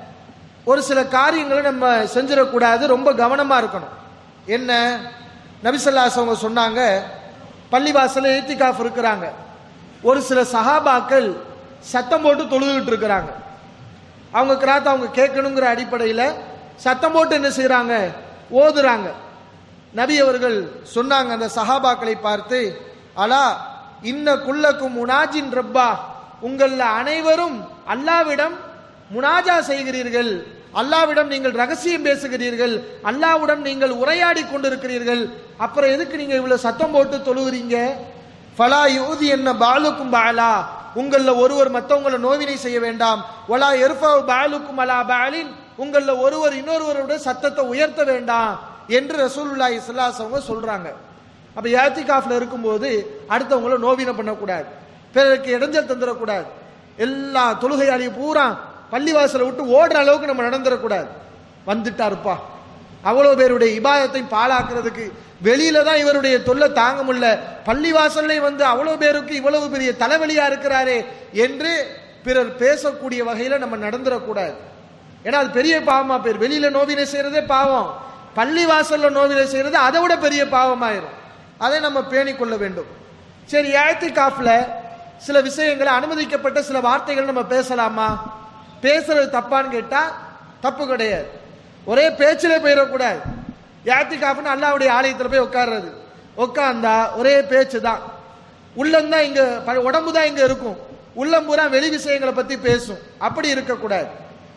ஒரு சில காரியங்களை நம்ம செஞ்சிடக்கூடாது ரொம்ப கவனமா இருக்கணும் என்ன நபிசல்லாஸ் அவங்க சொன்னாங்க பள்ளிவாசல ஏத்திகாஃப் இருக்கிறாங்க ஒரு சில சஹாபாக்கள் சத்தம் போட்டு தொழுதுகிட்டு இருக்கிறாங்க அவங்க கிராத் அவங்க கேட்கணுங்கிற அடிப்படையில் சத்தம் போட்டு என்ன செய்றாங்க ஓதுறாங்க நபி அவர்கள் சொன்னாங்க அந்த சஹாபாக்களை பார்த்து அலா இன்ன குல்லக்கும் உனாஜின் ரப்பா உங்கள அனைவரும் அல்லாவிடம் முனாஜா செய்கிறீர்கள் அல்லாவிடம் நீங்கள் ரகசியம் பேசுகிறீர்கள் அல்லாவுடன் நீங்கள் உரையாடி கொண்டிருக்கிறீர்கள் அப்புறம் எதுக்கு நீங்க இவ்வளவு சத்தம் போட்டு தொழுகிறீங்க ஃபலா யூதி என்ன பாலுக்கும் பாலா உங்கள ஒருவர் மத்தவங்கள நோவினை செய்ய வேண்டாம் வலா எர்ஃபா பாலுக்கும் அலா பாலின் உங்கள ஒருவர் இன்னொருவரோட சத்தத்தை உயர்த்த வேண்டாம் என்று ரசூலுல்லாஹி ஸல்லல்லாஹு அலைஹி வஸல்லம் சொல்றாங்க அப்ப யாத்திகாஃப்ல இருக்கும்போது அடுத்தவங்கள நோவினை பண்ணக்கூடாது பிறருக்கு இடைஞ்சல் தந்துடக்கூடாது எல்லா தொழுகையாளியும் பூரா பள்ளிவாசலை விட்டு ஓடுற அளவுக்கு நம்ம நடந்துடக்கூடாது வந்துட்டாருப்பா அவ்வளவு பேருடைய இபாதத்தை பாழாக்குறதுக்கு வெளியில தான் இவருடைய தொல்லை தாங்க முடியல பள்ளிவாசல்ல வந்து அவ்வளவு பேருக்கு இவ்வளவு பெரிய தலைவலியா இருக்கிறாரே என்று பிறர் பேசக்கூடிய வகையில நம்ம நடந்துடக்கூடாது ஏன்னா அது பெரிய பாவமா பேர் வெளியில நோவினை செய்யறதே பாவம் பள்ளிவாசல்ல நோவினை செய்யறது அதை விட பெரிய பாவமாயிரும் அதை நம்ம பேணிக் கொள்ள வேண்டும் சரி ஏத்தி காஃப்ல சில விஷயங்களை அனுமதிக்கப்பட்ட சில வார்த்தைகள் நம்ம பேசலாமா பேசுறது தப்பான்னு கேட்டா தப்பு கிடையாது ஒரே பேச்சிலே போயிடக்கூடாது யாத்தி காப்புன்னு அல்லாவுடைய ஆலயத்தில் போய் உட்கார்றது உட்கார்ந்தா ஒரே பேச்சு தான் உள்ளம் தான் இங்க ப- உடம்பு தான் இங்க இருக்கும் உள்ளம் பூரா வெளி விஷயங்களை பத்தி பேசும் அப்படி இருக்கக்கூடாது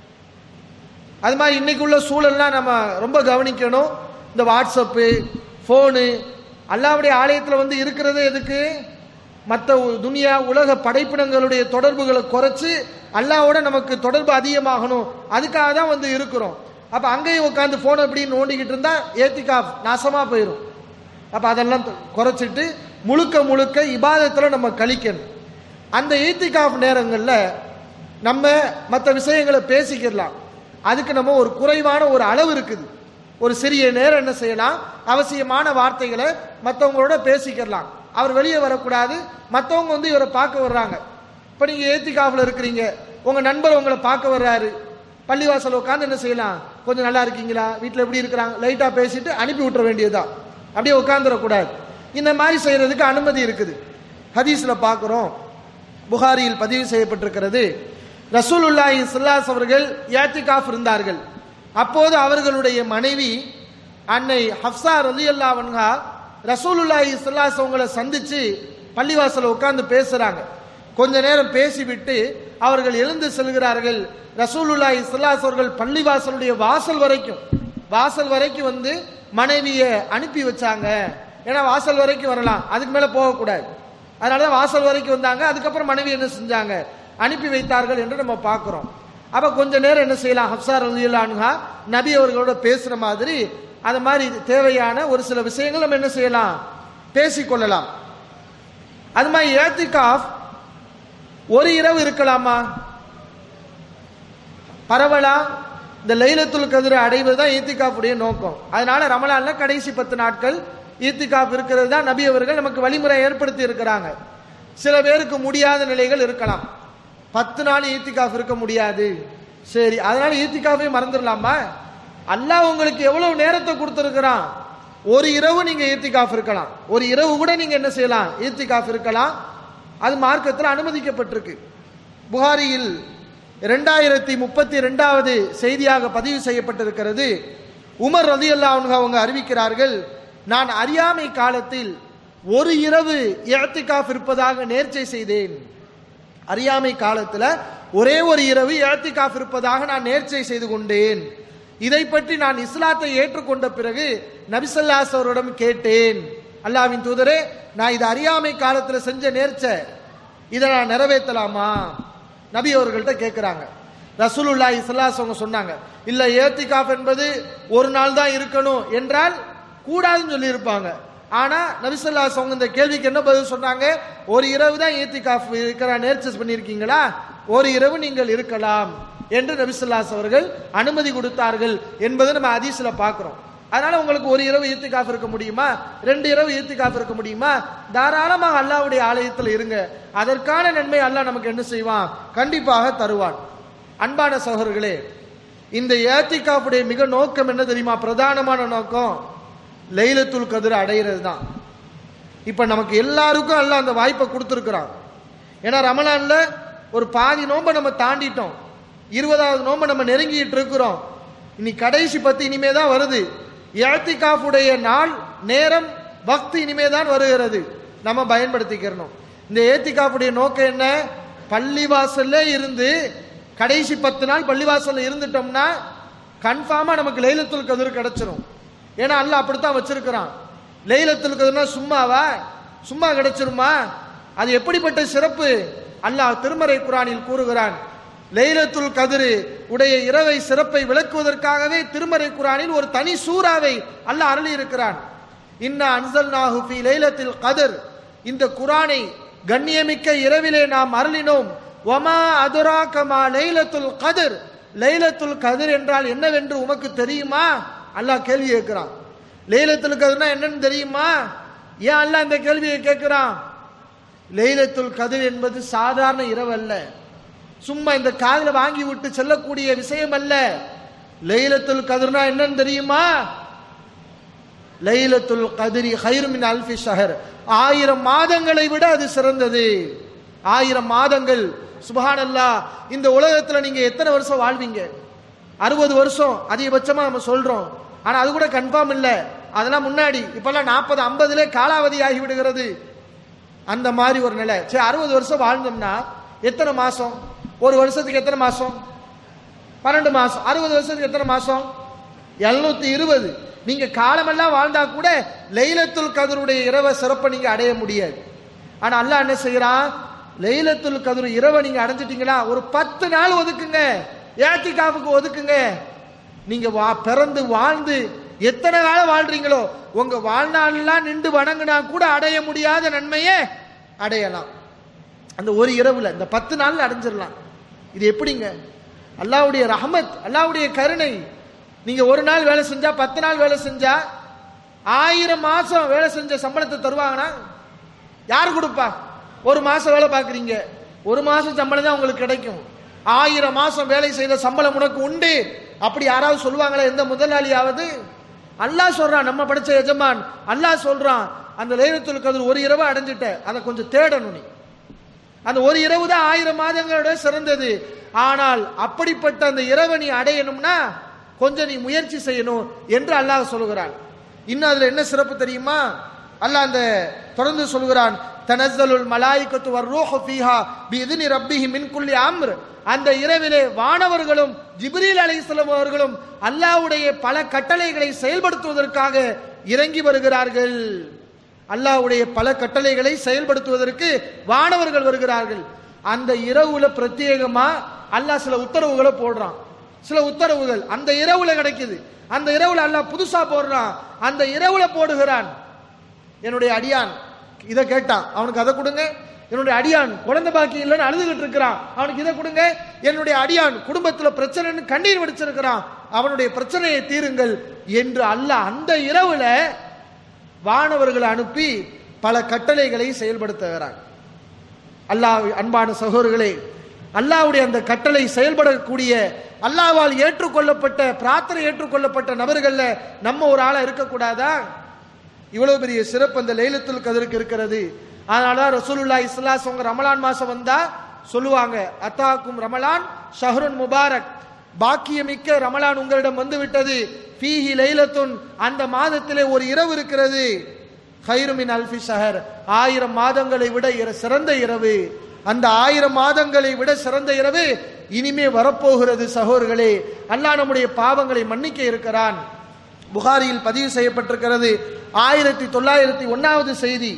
அது மாதிரி இன்னைக்கு உள்ள சூழல்லாம் நம்ம ரொம்ப கவனிக்கணும் இந்த வாட்ஸ்அப்பு ஃபோனு அல்லாவுடைய ஆலயத்தில் வந்து இருக்கிறது எதுக்கு மற்ற துனியா உலக படைப்பினங்களுடைய தொடர்புகளை குறைச்சு அல்லாவோட நமக்கு தொடர்பு அதிகமாகணும் அதுக்காக தான் வந்து இருக்கிறோம் அப்ப அங்கேயும் உட்காந்து போன் அப்படி நோண்டிக்கிட்டு இருந்தா ஏத்திக்கா நாசமா போயிடும் அப்ப அதெல்லாம் த- குறைச்சிட்டு முழுக்க முழுக்க இபாதத்துல நம்ம கழிக்கணும் அந்த ஈத்திகாஃப் நேரங்கள்ல நம்ம மற்ற விஷயங்களை பேசிக்கிடலாம் அதுக்கு நம்ம ஒரு குறைவான ஒரு அளவு இருக்குது ஒரு சிறிய நேரம் என்ன செய்யலாம் அவசியமான வார்த்தைகளை மற்றவங்களோட பேசிக்கிடலாம் அவர் வெளியே வரக்கூடாது மற்றவங்க வந்து இவரை பார்க்க வர்றாங்க இப்போ நீங்க ஏத்திகாஃபில் இருக்கிறீங்க உங்க நண்பர் உங்களை பார்க்க வர்றாரு பள்ளிவாசல் உட்காந்து என்ன செய்யலாம் கொஞ்சம் நல்லா இருக்கீங்களா வீட்டில் எப்படி இருக்கிறாங்க லைட்டா பேசிட்டு அனுப்பி விட்டுற வேண்டியதுதான் அப்படியே உட்காந்துடக்கூடாது இந்த மாதிரி செய்யறதுக்கு அனுமதி இருக்குது ஹதீஸ்ல பார்க்குறோம் புகாரியில் பதிவு செய்யப்பட்டிருக்கிறது ரசூலுல்லாஹி ஸல்லல்லாஹு அவர்கள் யாத்திகாஃப் இருந்தார்கள் அப்போது அவர்களுடைய மனைவி அன்னை ஹப்சா ரலியல்லாஹு அன்ஹா ரசூலுல்லாஹி ஸல்லல்லாஹு அவங்களை சந்திச்சு பள்ளிவாசல்ல உட்கார்ந்து பேசுறாங்க கொஞ்ச நேரம் பேசிவிட்டு அவர்கள் எழுந்து செல்கிறார்கள் ரசூலுல்லாஹி ஸல்லல்லாஹு அவர்கள் பள்ளிவாசலுடைய வாசல் வரைக்கும் வாசல் வரைக்கும் வந்து மனைவியை அனுப்பி வச்சாங்க ஏன்னா வாசல் வரைக்கும் வரலாம் அதுக்கு மேல போகக்கூடாது அதனால தான் வாசல் வரைக்கும் வந்தாங்க அதுக்கப்புறம் மனைவி என்ன செஞ்சாங்க அனுப்பி வைத்தார்கள் என்று நம்ம பார்க்கிறோம் அப்ப கொஞ்ச நேரம் என்ன செய்யலாம் ஹப்சார் ரலியல்லாஹு நபி அவர்களோட பேசுற மாதிரி அது மாதிரி தேவையான ஒரு சில விஷயங்கள் நம்ம என்ன செய்யலாம் பேசிக்கொள்ளலாம் அது மாதிரி ஏத்திகாஃப் ஒரு இரவு இருக்கலாமா பரவலா இந்த லைலத்துல் கதிரை அடைவது தான் ஈத்திகாஃபுடைய நோக்கம் அதனால ரமலான்ல கடைசி பத்து நாட்கள் ஈத்திகாஃப் இருக்கிறது தான் நபி அவர்கள் நமக்கு வழிமுறை ஏற்படுத்தி இருக்கிறாங்க சில பேருக்கு முடியாத நிலைகள் இருக்கலாம் பத்து நாள் ஈத்திகாஃப் இருக்க முடியாது சரி அதனால ஈத்திகாஃபை மறந்துடலாமா அல்லாஹ் உங்களுக்கு எவ்வளவு நேரத்தை கொடுத்திருக்கிறான் ஒரு இரவு நீங்க ஈத்திகாஃப் இருக்கலாம் ஒரு இரவு கூட நீங்க என்ன செய்யலாம் ஈத்திகாஃப் இருக்கலாம் அது மார்க்கத்தில் அனுமதிக்கப்பட்டிருக்கு புகாரியில் இரண்டாயிரத்தி முப்பத்தி ரெண்டாவது செய்தியாக பதிவு செய்யப்பட்டிருக்கிறது உமர் ரதி அவங்க அறிவிக்கிறார்கள் நான் அறியாமை காலத்தில் ஒரு இரவு இழத்திகாஃப் இருப்பதாக நேர்ச்சை செய்தேன் அறியாமை காலத்துல ஒரே ஒரு இரவு இழத்திகாஃப் இருப்பதாக நான் நேர்ச்சை செய்து கொண்டேன் இதை பற்றி நான் இஸ்லாத்தை ஏற்றுக்கொண்ட பிறகு நபிசல்லாஸ் அவரிடம் கேட்டேன் அல்லாவின் தூதரே நான் இது அறியாமை காலத்துல செஞ்ச நேர்ச்சை இதை நான் நிறைவேற்றலாமா நபி அவர்கள்ட்ட கேட்கிறாங்க ரசூலுல்லாஹி ஸல்லல்லாஹு அவங்க சொன்னாங்க இல்ல ஏத்திகாஃப் என்பது ஒரு நாள் தான் இருக்கணும் என்றால் கூடாதுன்னு சொல்லி இருப்பாங்க ஆனா நபிசல்லாஸ் அவங்க இந்த கேள்விக்கு என்ன பதில் சொன்னாங்க ஒரு இரவு தான் ஏத்திகாஃப் இருக்கிற நேர்ச்சஸ் பண்ணியிருக்கீங்களா ஒரு இரவு நீங்கள் இருக்கலாம் என்று நபிசல்லாஸ் அவர்கள் அனுமதி கொடுத்தார்கள் என்பதை நம்ம ஹதீஸ்ல பார்க்கிறோம் அதனால உங்களுக்கு ஒரு இரவு ஈத்திகாஃப் இருக்க முடியுமா ரெண்டு இரவு ஈத்திகாஃப் இருக்க முடியுமா தாராளமாக அல்லாஹ்வுடைய ஆலயத்தில் இருங்க அதற்கான நன்மை அல்லாஹ் நமக்கு என்ன செய்வான் கண்டிப்பாக தருவான் அன்பான சகோதரர்களே இந்த ஏத்திகாஃபுடைய மிக நோக்கம் என்ன தெரியுமா பிரதானமான நோக்கம் லைலத்துல் கதிர் அடையிறது தான் இப்ப நமக்கு எல்லாருக்கும் அல்லாஹ் அந்த வாய்ப்பை கொடுத்துருக்குறான் ஏன்னா ரமலான்ல ஒரு பாதி நோன்பை நம்ம தாண்டிட்டோம் இருபதாவது நோன்பை நம்ம நெருங்கிட்டு இருக்கிறோம் இனி கடைசி பத்து இனிமே தான் வருது ஏத்திகாஃபுடைய நாள் நேரம் வக்து இனிமே தான் வருகிறது நம்ம பயன்படுத்திக்கிறணும் இந்த ஏத்திகாஃபுடைய நோக்கம் என்ன பள்ளிவாசல்ல இருந்து கடைசி பத்து நாள் பள்ளிவாசல்ல இருந்துட்டோம்னா கன்ஃபார்மா நமக்கு லைலத்துல் கதிர் கிடைச்சிரும் ஏன்னா அல்லாஹ் அப்படித்தான் வச்சிருக்கிறான் லைலத்துல் கதிர்னா சும்மாவா சும்மா கிடைச்சிருமா அது எப்படிப்பட்ட சிறப்பு அல்லாஹ் திருமறை குரானில் கூறுகிறான் லைலத்துல் கதிர் உடைய இரவை சிறப்பை விளக்குவதற்காகவே திருமறை குரானில் ஒரு தனி சூறாவை அல்லாஹ் அருளி இருக்கிறான் இன்னா அன்சல்நாஹு ஃபீ லைலத்தில் கதிர் இந்த குரானை கண்ணியமிக்க இரவிலே நாம் அருளினோம் ஒமா அதுராக்கமா லைலத்துல் கதிர் லைலத்துல் கதிர் என்றால் என்னவென்று உமக்கு தெரியுமா அல்லாஹ் கேள்வி கேட்கிறான் லைலத்துல் கதிர்னா என்னன்னு தெரியுமா ஏன் அல்லாஹ் இந்த கேள்வியை கேட்கிறான் லைலத்துல் கதிர் என்பது சாதாரண இரவு அல்ல சும்மா இந்த காதில் வாங்கி விட்டு செல்லக்கூடிய விஷயம் அல்ல லைலத்துல் கதிர்னா என்னன்னு தெரியுமா லைலத்துல் கதிரி ஹைருமின் அல்ஃபி ஷஹர் ஆயிரம் மாதங்களை விட அது சிறந்தது ஆயிரம் மாதங்கள் சுபஹானல்லா இந்த உலகத்துல நீங்க எத்தனை வருஷம் வாழ்வீங்க அறுபது வருஷம் அதிகபட்சமா நம்ம சொல்றோம் ஆனா அது கூட கன்ஃபார்ம் இல்ல அதெல்லாம் முன்னாடி இப்பெல்லாம் நாற்பது ஐம்பதுல காலாவதி ஆகி விடுகிறது அந்த மாதிரி ஒரு நிலை சரி அறுபது வருஷம் வாழ்ந்தோம்னா எத்தனை மாசம் ஒரு வருஷத்துக்கு எத்தனை மாசம் பன்னெண்டு மாசம் அறுபது வருஷத்துக்கு எத்தனை மாசம் எழுநூத்தி இருபது நீங்க காலமெல்லாம் வாழ்ந்தா கூட லைலத்துல் கதருடைய இரவை சிறப்பை நீங்க அடைய முடியாது ஆனா அல்லாஹ் என்ன செய்யறான் லைலத்துல் கதிர் இரவை நீங்க அடைஞ்சிட்டீங்களா ஒரு பத்து நாள் ஒதுக்குங்க ஏத்திகாவுக்கு ஒதுக்குங்க நீங்க வா பிறந்து வாழ்ந்து எத்தனை காலம் வாழ்றீங்களோ உங்க வாழ்நாளெல்லாம் நின்று வணங்கினா கூட அடைய முடியாத நன்மையை அடையலாம் அந்த ஒரு இரவுல இந்த பத்து நாள்ல அடைஞ்சிடலாம் இது எப்படிங்க அல்லாவுடைய ரஹமத் அல்லாவுடைய கருணை நீங்க ஒரு நாள் வேலை செஞ்சா பத்து நாள் வேலை செஞ்சா ஆயிரம் மாசம் வேலை செஞ்ச சம்பளத்தை தருவாங்கன்னா யார் கொடுப்பா ஒரு மாசம் வேலை பார்க்குறீங்க ஒரு மாசம் சம்பளம் தான் உங்களுக்கு கிடைக்கும் ஆயிரம் மாசம் வேலை செய்த சம்பளம் உனக்கு உண்டு அப்படி யாராவது சொல்லுவாங்களா எந்த முதலாளியாவது அல்லாஹ் சொல்றான் நம்ம படிச்ச எஜமான் அல்லாஹ் சொல்றான் அந்த லைலத்துல் கதிர் ஒரு இரவு அடைஞ்சிட்ட அதை கொஞ்சம் தேடணும் நீ அந்த ஒரு இரவு தான் ஆயிரம் மாதங்களோட சிறந்தது ஆனால் அப்படிப்பட்ட அந்த இரவை நீ அடையணும்னா கொஞ்சம் நீ முயற்சி செய்யணும் என்று அல்லாஹ் சொல்லுகிறான் இன்னும் அதுல என்ன சிறப்பு தெரியுமா அல்லாஹ் அந்த தொடர்ந்து சொல்கிறான் தனஸ்ஸலுல் மலாயிக்கத்து வர்ரூஹு ஃபீஹா பிஇذن ரப்பிஹி மின் குல்லி அம்ர் அந்த இரவிலே வானவர்களும் ஜிப்ரீல் அலைஹிஸ்ஸலாம் அவர்களும் அல்லாஹ்வுடைய பல கட்டளைகளை செயல்படுத்துவதற்காக இறங்கி வருகிறார்கள் அல்லாஹ்வுடைய பல கட்டளைகளை செயல்படுத்துவதற்கு வானவர்கள் வருகிறார்கள் அந்த இரவுல பிரத்யேகமா அல்லாஹ் சில உத்தரவுகளை போடுறான் சில உத்தரவுகள் அந்த இரவுல கிடைக்குது அந்த இரவுல அல்லாஹ் புதுசா போடுறான் அந்த இரவுல போடுகிறான் என்னுடைய அடியான் இதை கேட்டான் அவனுக்கு அதை கொடுங்க என்னுடைய அடியான் குழந்தை பாக்கி இல்லைன்னு அழுதுகிட்டு இருக்கிறான் அவனுக்கு இதை கொடுங்க என்னுடைய அடியான் குடும்பத்துல பிரச்சனைன்னு கண்ணீர் வடிச்சிருக்கிறான் அவனுடைய பிரச்சனையை தீருங்கள் என்று அல்லாஹ் அந்த இரவுல வானவர்களை அனுப்பி பல கட்டளைகளை செயல்படுத்துகிறான் அல்லாஹ் அன்பான சகோதரர்களே அல்லாஹ்வுடைய அந்த கட்டளை செயல்படக்கூடிய அல்லாஹ்வால் ஏற்றுக்கொள்ளப்பட்ட பிரார்த்தனை ஏற்றுக்கொள்ளப்பட்ட நபர்கள்ல நம்ம ஒரு ஆளா இருக்கக்கூடாதா இவ்வளவு பெரிய சிறப்பு அந்த லைலத்துல் கதருக்கு இருக்கிறது அதனாலதான் ரசூலுல்லா இஸ்லாஸ் அவங்க ரமலான் மாசம் வந்தா சொல்லுவாங்க அத்தாக்கும் ரமலான் ஷஹருன் முபாரக் பாக்கியமிக்க ரமலான் உங்களிடம் வந்து விட்டது ஃபீஹி லைலத்துன் அந்த மாதத்திலே ஒரு இரவு இருக்கிறது ஹைருமின் அல்ஃபி ஷஹர் ஆயிரம் மாதங்களை விட இர- சிறந்த இரவு அந்த ஆயிரம் மாதங்களை விட சிறந்த இரவு இனிமே வரப்போகிறது சகோதரர்களே அல்லாஹ் நம்முடைய பாவங்களை மன்னிக்க இருக்கிறான் புகாரியில் பதிவு செய்யப்பட்டிருக்கிறது ஆயிரத்தி தொள்ளாயிரத்தி ஒன்னாவது செய்தி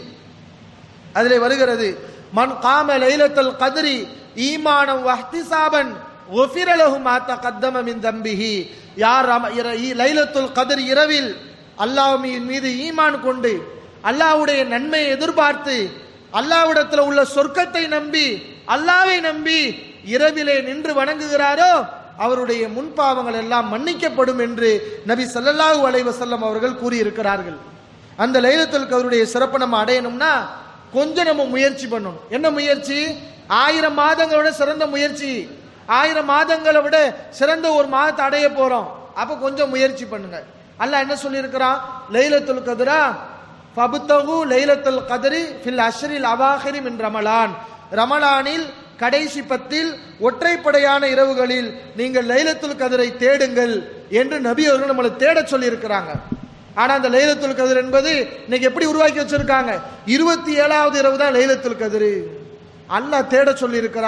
அதிலே வருகிறது மன் காம லைலத்தல் கதிரி ஈமானம் வஹ்திசாபன் ஒஃபிர லஹு மா தகத்தம மின் தம்பிஹி யார் ரம- இர- இ- லைலத்துல் கதிர் இரவில் அல்லாஹ் மீது ஈமான் கொண்டு அல்லாஹ்வுடைய நன்மையை எதிர்பார்த்து அல்லாஹ்விடத்தில் உள்ள சொர்க்கத்தை நம்பி அல்லாஹ்வை நம்பி இரவிலே நின்று வணங்குகிறாரோ அவருடைய முன்பாவங்கள் எல்லாம் மன்னிக்கப்படும் என்று நபி ஸல்லல்லாஹு அலைஹி வஸல்லம் அவர்கள் கூறியிருக்கிறார்கள் அந்த லைலத்துல் கதருடைய சிறப்பை நம்ம அடையணும்னா கொஞ்சம் நம்ம முயற்சி பண்ணணும் என்ன முயற்சி ஆயிரம் மாதங்களோட சிறந்த முயற்சி ஆயிரம் மாதங்களை விட சிறந்த ஒரு மாதத்தை அடைய போறோம் அப்ப கொஞ்சம் முயற்சி பண்ணுங்க அல்லாஹ் என்ன சொல்லியிருக்கிறான் லைலத்துல் கதிரா ஃபபுத்தகு லைலத்துல் கதரி ஃபில் அஷ்ரில் அவாஹிரி மின் ரமலான் ரமலானில் கடைசி பத்தில் ஒற்றைப்படையான இரவுகளில் நீங்கள் லைலத்துல் கதிரை தேடுங்கள் என்று நபி அவர்கள் நம்மளை தேடச் சொல்லி இருக்கிறாங்க ஆனா அந்த லைலத்துல் கதிர் என்பது இன்னைக்கு எப்படி உருவாக்கி வச்சிருக்காங்க இருபத்தி ஏழாவது இரவு தான் லைலத்துல் கதிர் அல்லாஹ் தேட சொல்லி இருக்கிறான்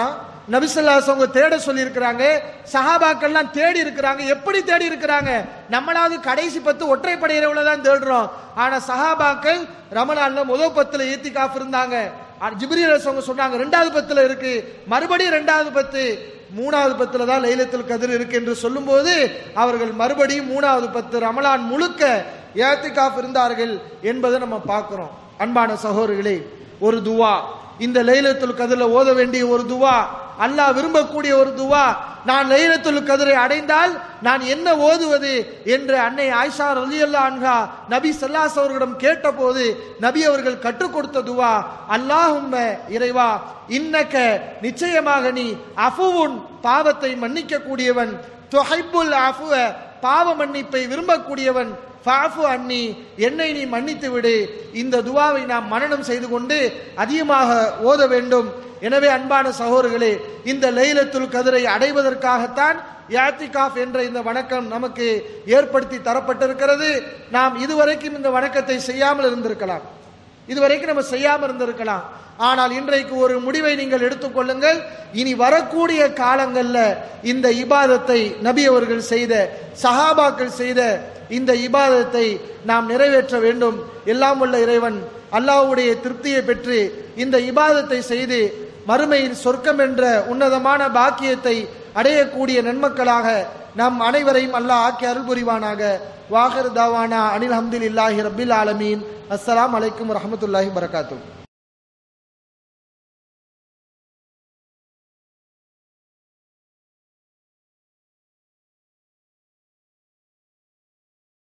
நபிசல்லாஸ் அவங்க தேட சொல்லி இருக்கிறாங்க சஹாபாக்கள்லாம் தேடி இருக்கிறாங்க எப்படி தேடி இருக்கிறாங்க நம்மளாவது கடைசி பத்து ஒற்றைப்படை இரவுல தான் தேடுறோம் ஆனா சஹாபாக்கள் ரமலான்ல முதல் பத்துல ஏத்தி காஃப் இருந்தாங்க ஜிப்ரீல் அவங்க சொன்னாங்க ரெண்டாவது பத்துல இருக்கு மறுபடியும் ரெண்டாவது பத்து மூணாவது பத்துல தான் லைலத்துல் கதிர் இருக்கு என்று சொல்லும்போது அவர்கள் மறுபடியும் மூணாவது பத்து ரமலான் முழுக்க ஏத்திகாஃப் இருந்தார்கள் என்பதை நம்ம பார்க்கிறோம் அன்பான சகோதரர்களே ஒரு துவா இந்த லைலத்துல் கதிரில் ஓத வேண்டிய ஒரு துவா அல்லாஹ் விரும்பக்கூடிய ஒரு துவா நான் லைலத்துல் கதிரை அடைந்தால் நான் என்ன ஓதுவது என்று அன்னை ஆயிஷா ரலியல்லா அன்ஹா நபி ஸல்லல்லாஹு அவர்களிடம் கேட்டபோது நபி அவர்கள் கற்றுக் கொடுத்த துவா அல்லாஹும்ம இறைவா இன்னக்க நிச்சயமாக நீ அஃபுவுன் பாவத்தை மன்னிக்க கூடியவன் துஹைப்புல் அஃபுவ பாவ மன்னிப்பை விரும்பக்கூடியவன் ஃபாஃபு அன்னி என்னை நீ மன்னித்து விடு இந்த துவாவை நாம் மனனம் செய்து கொண்டு அதிகமாக ஓத வேண்டும் எனவே அன்பான சகோதரர்களே இந்த லைலத்துல் கதிரை அடைவதற்காகத்தான் யாத்திகாஃப் என்ற இந்த வணக்கம் நமக்கு ஏற்படுத்தி தரப்பட்டிருக்கிறது நாம் இதுவரைக்கும் இந்த வணக்கத்தை செய்யாமல் இருந்திருக்கலாம் இதுவரைக்கும் நம்ம செய்யாமல் இருந்திருக்கலாம் ஆனால் இன்றைக்கு ஒரு முடிவை நீங்கள் எடுத்துக்கொள்ளுங்கள் இனி வரக்கூடிய காலங்கள்ல இந்த இபாதத்தை நபி அவர்கள் செய்த சஹாபாக்கள் செய்த இந்த இபாதத்தை நாம் நிறைவேற்ற வேண்டும் எல்லாம் உள்ள இறைவன் அல்லாஹ்வுடைய திருப்தியை பெற்று இந்த இபாதத்தை செய்து மறுமையில் சொர்க்கம் என்ற உன்னதமான பாக்கியத்தை அடையக்கூடிய நன்மக்களாக நம் அனைவரையும் அல்லாஹ் ஆக்கி அருள் புரிவானாக வாகர் தாவானா அனில் ஹம்துலில்லாஹி ரபில் ஆலமீன் அஸ்ஸலாம் அலைக்கும் வரஹமத்துல்லாஹி வரகாத்துஹு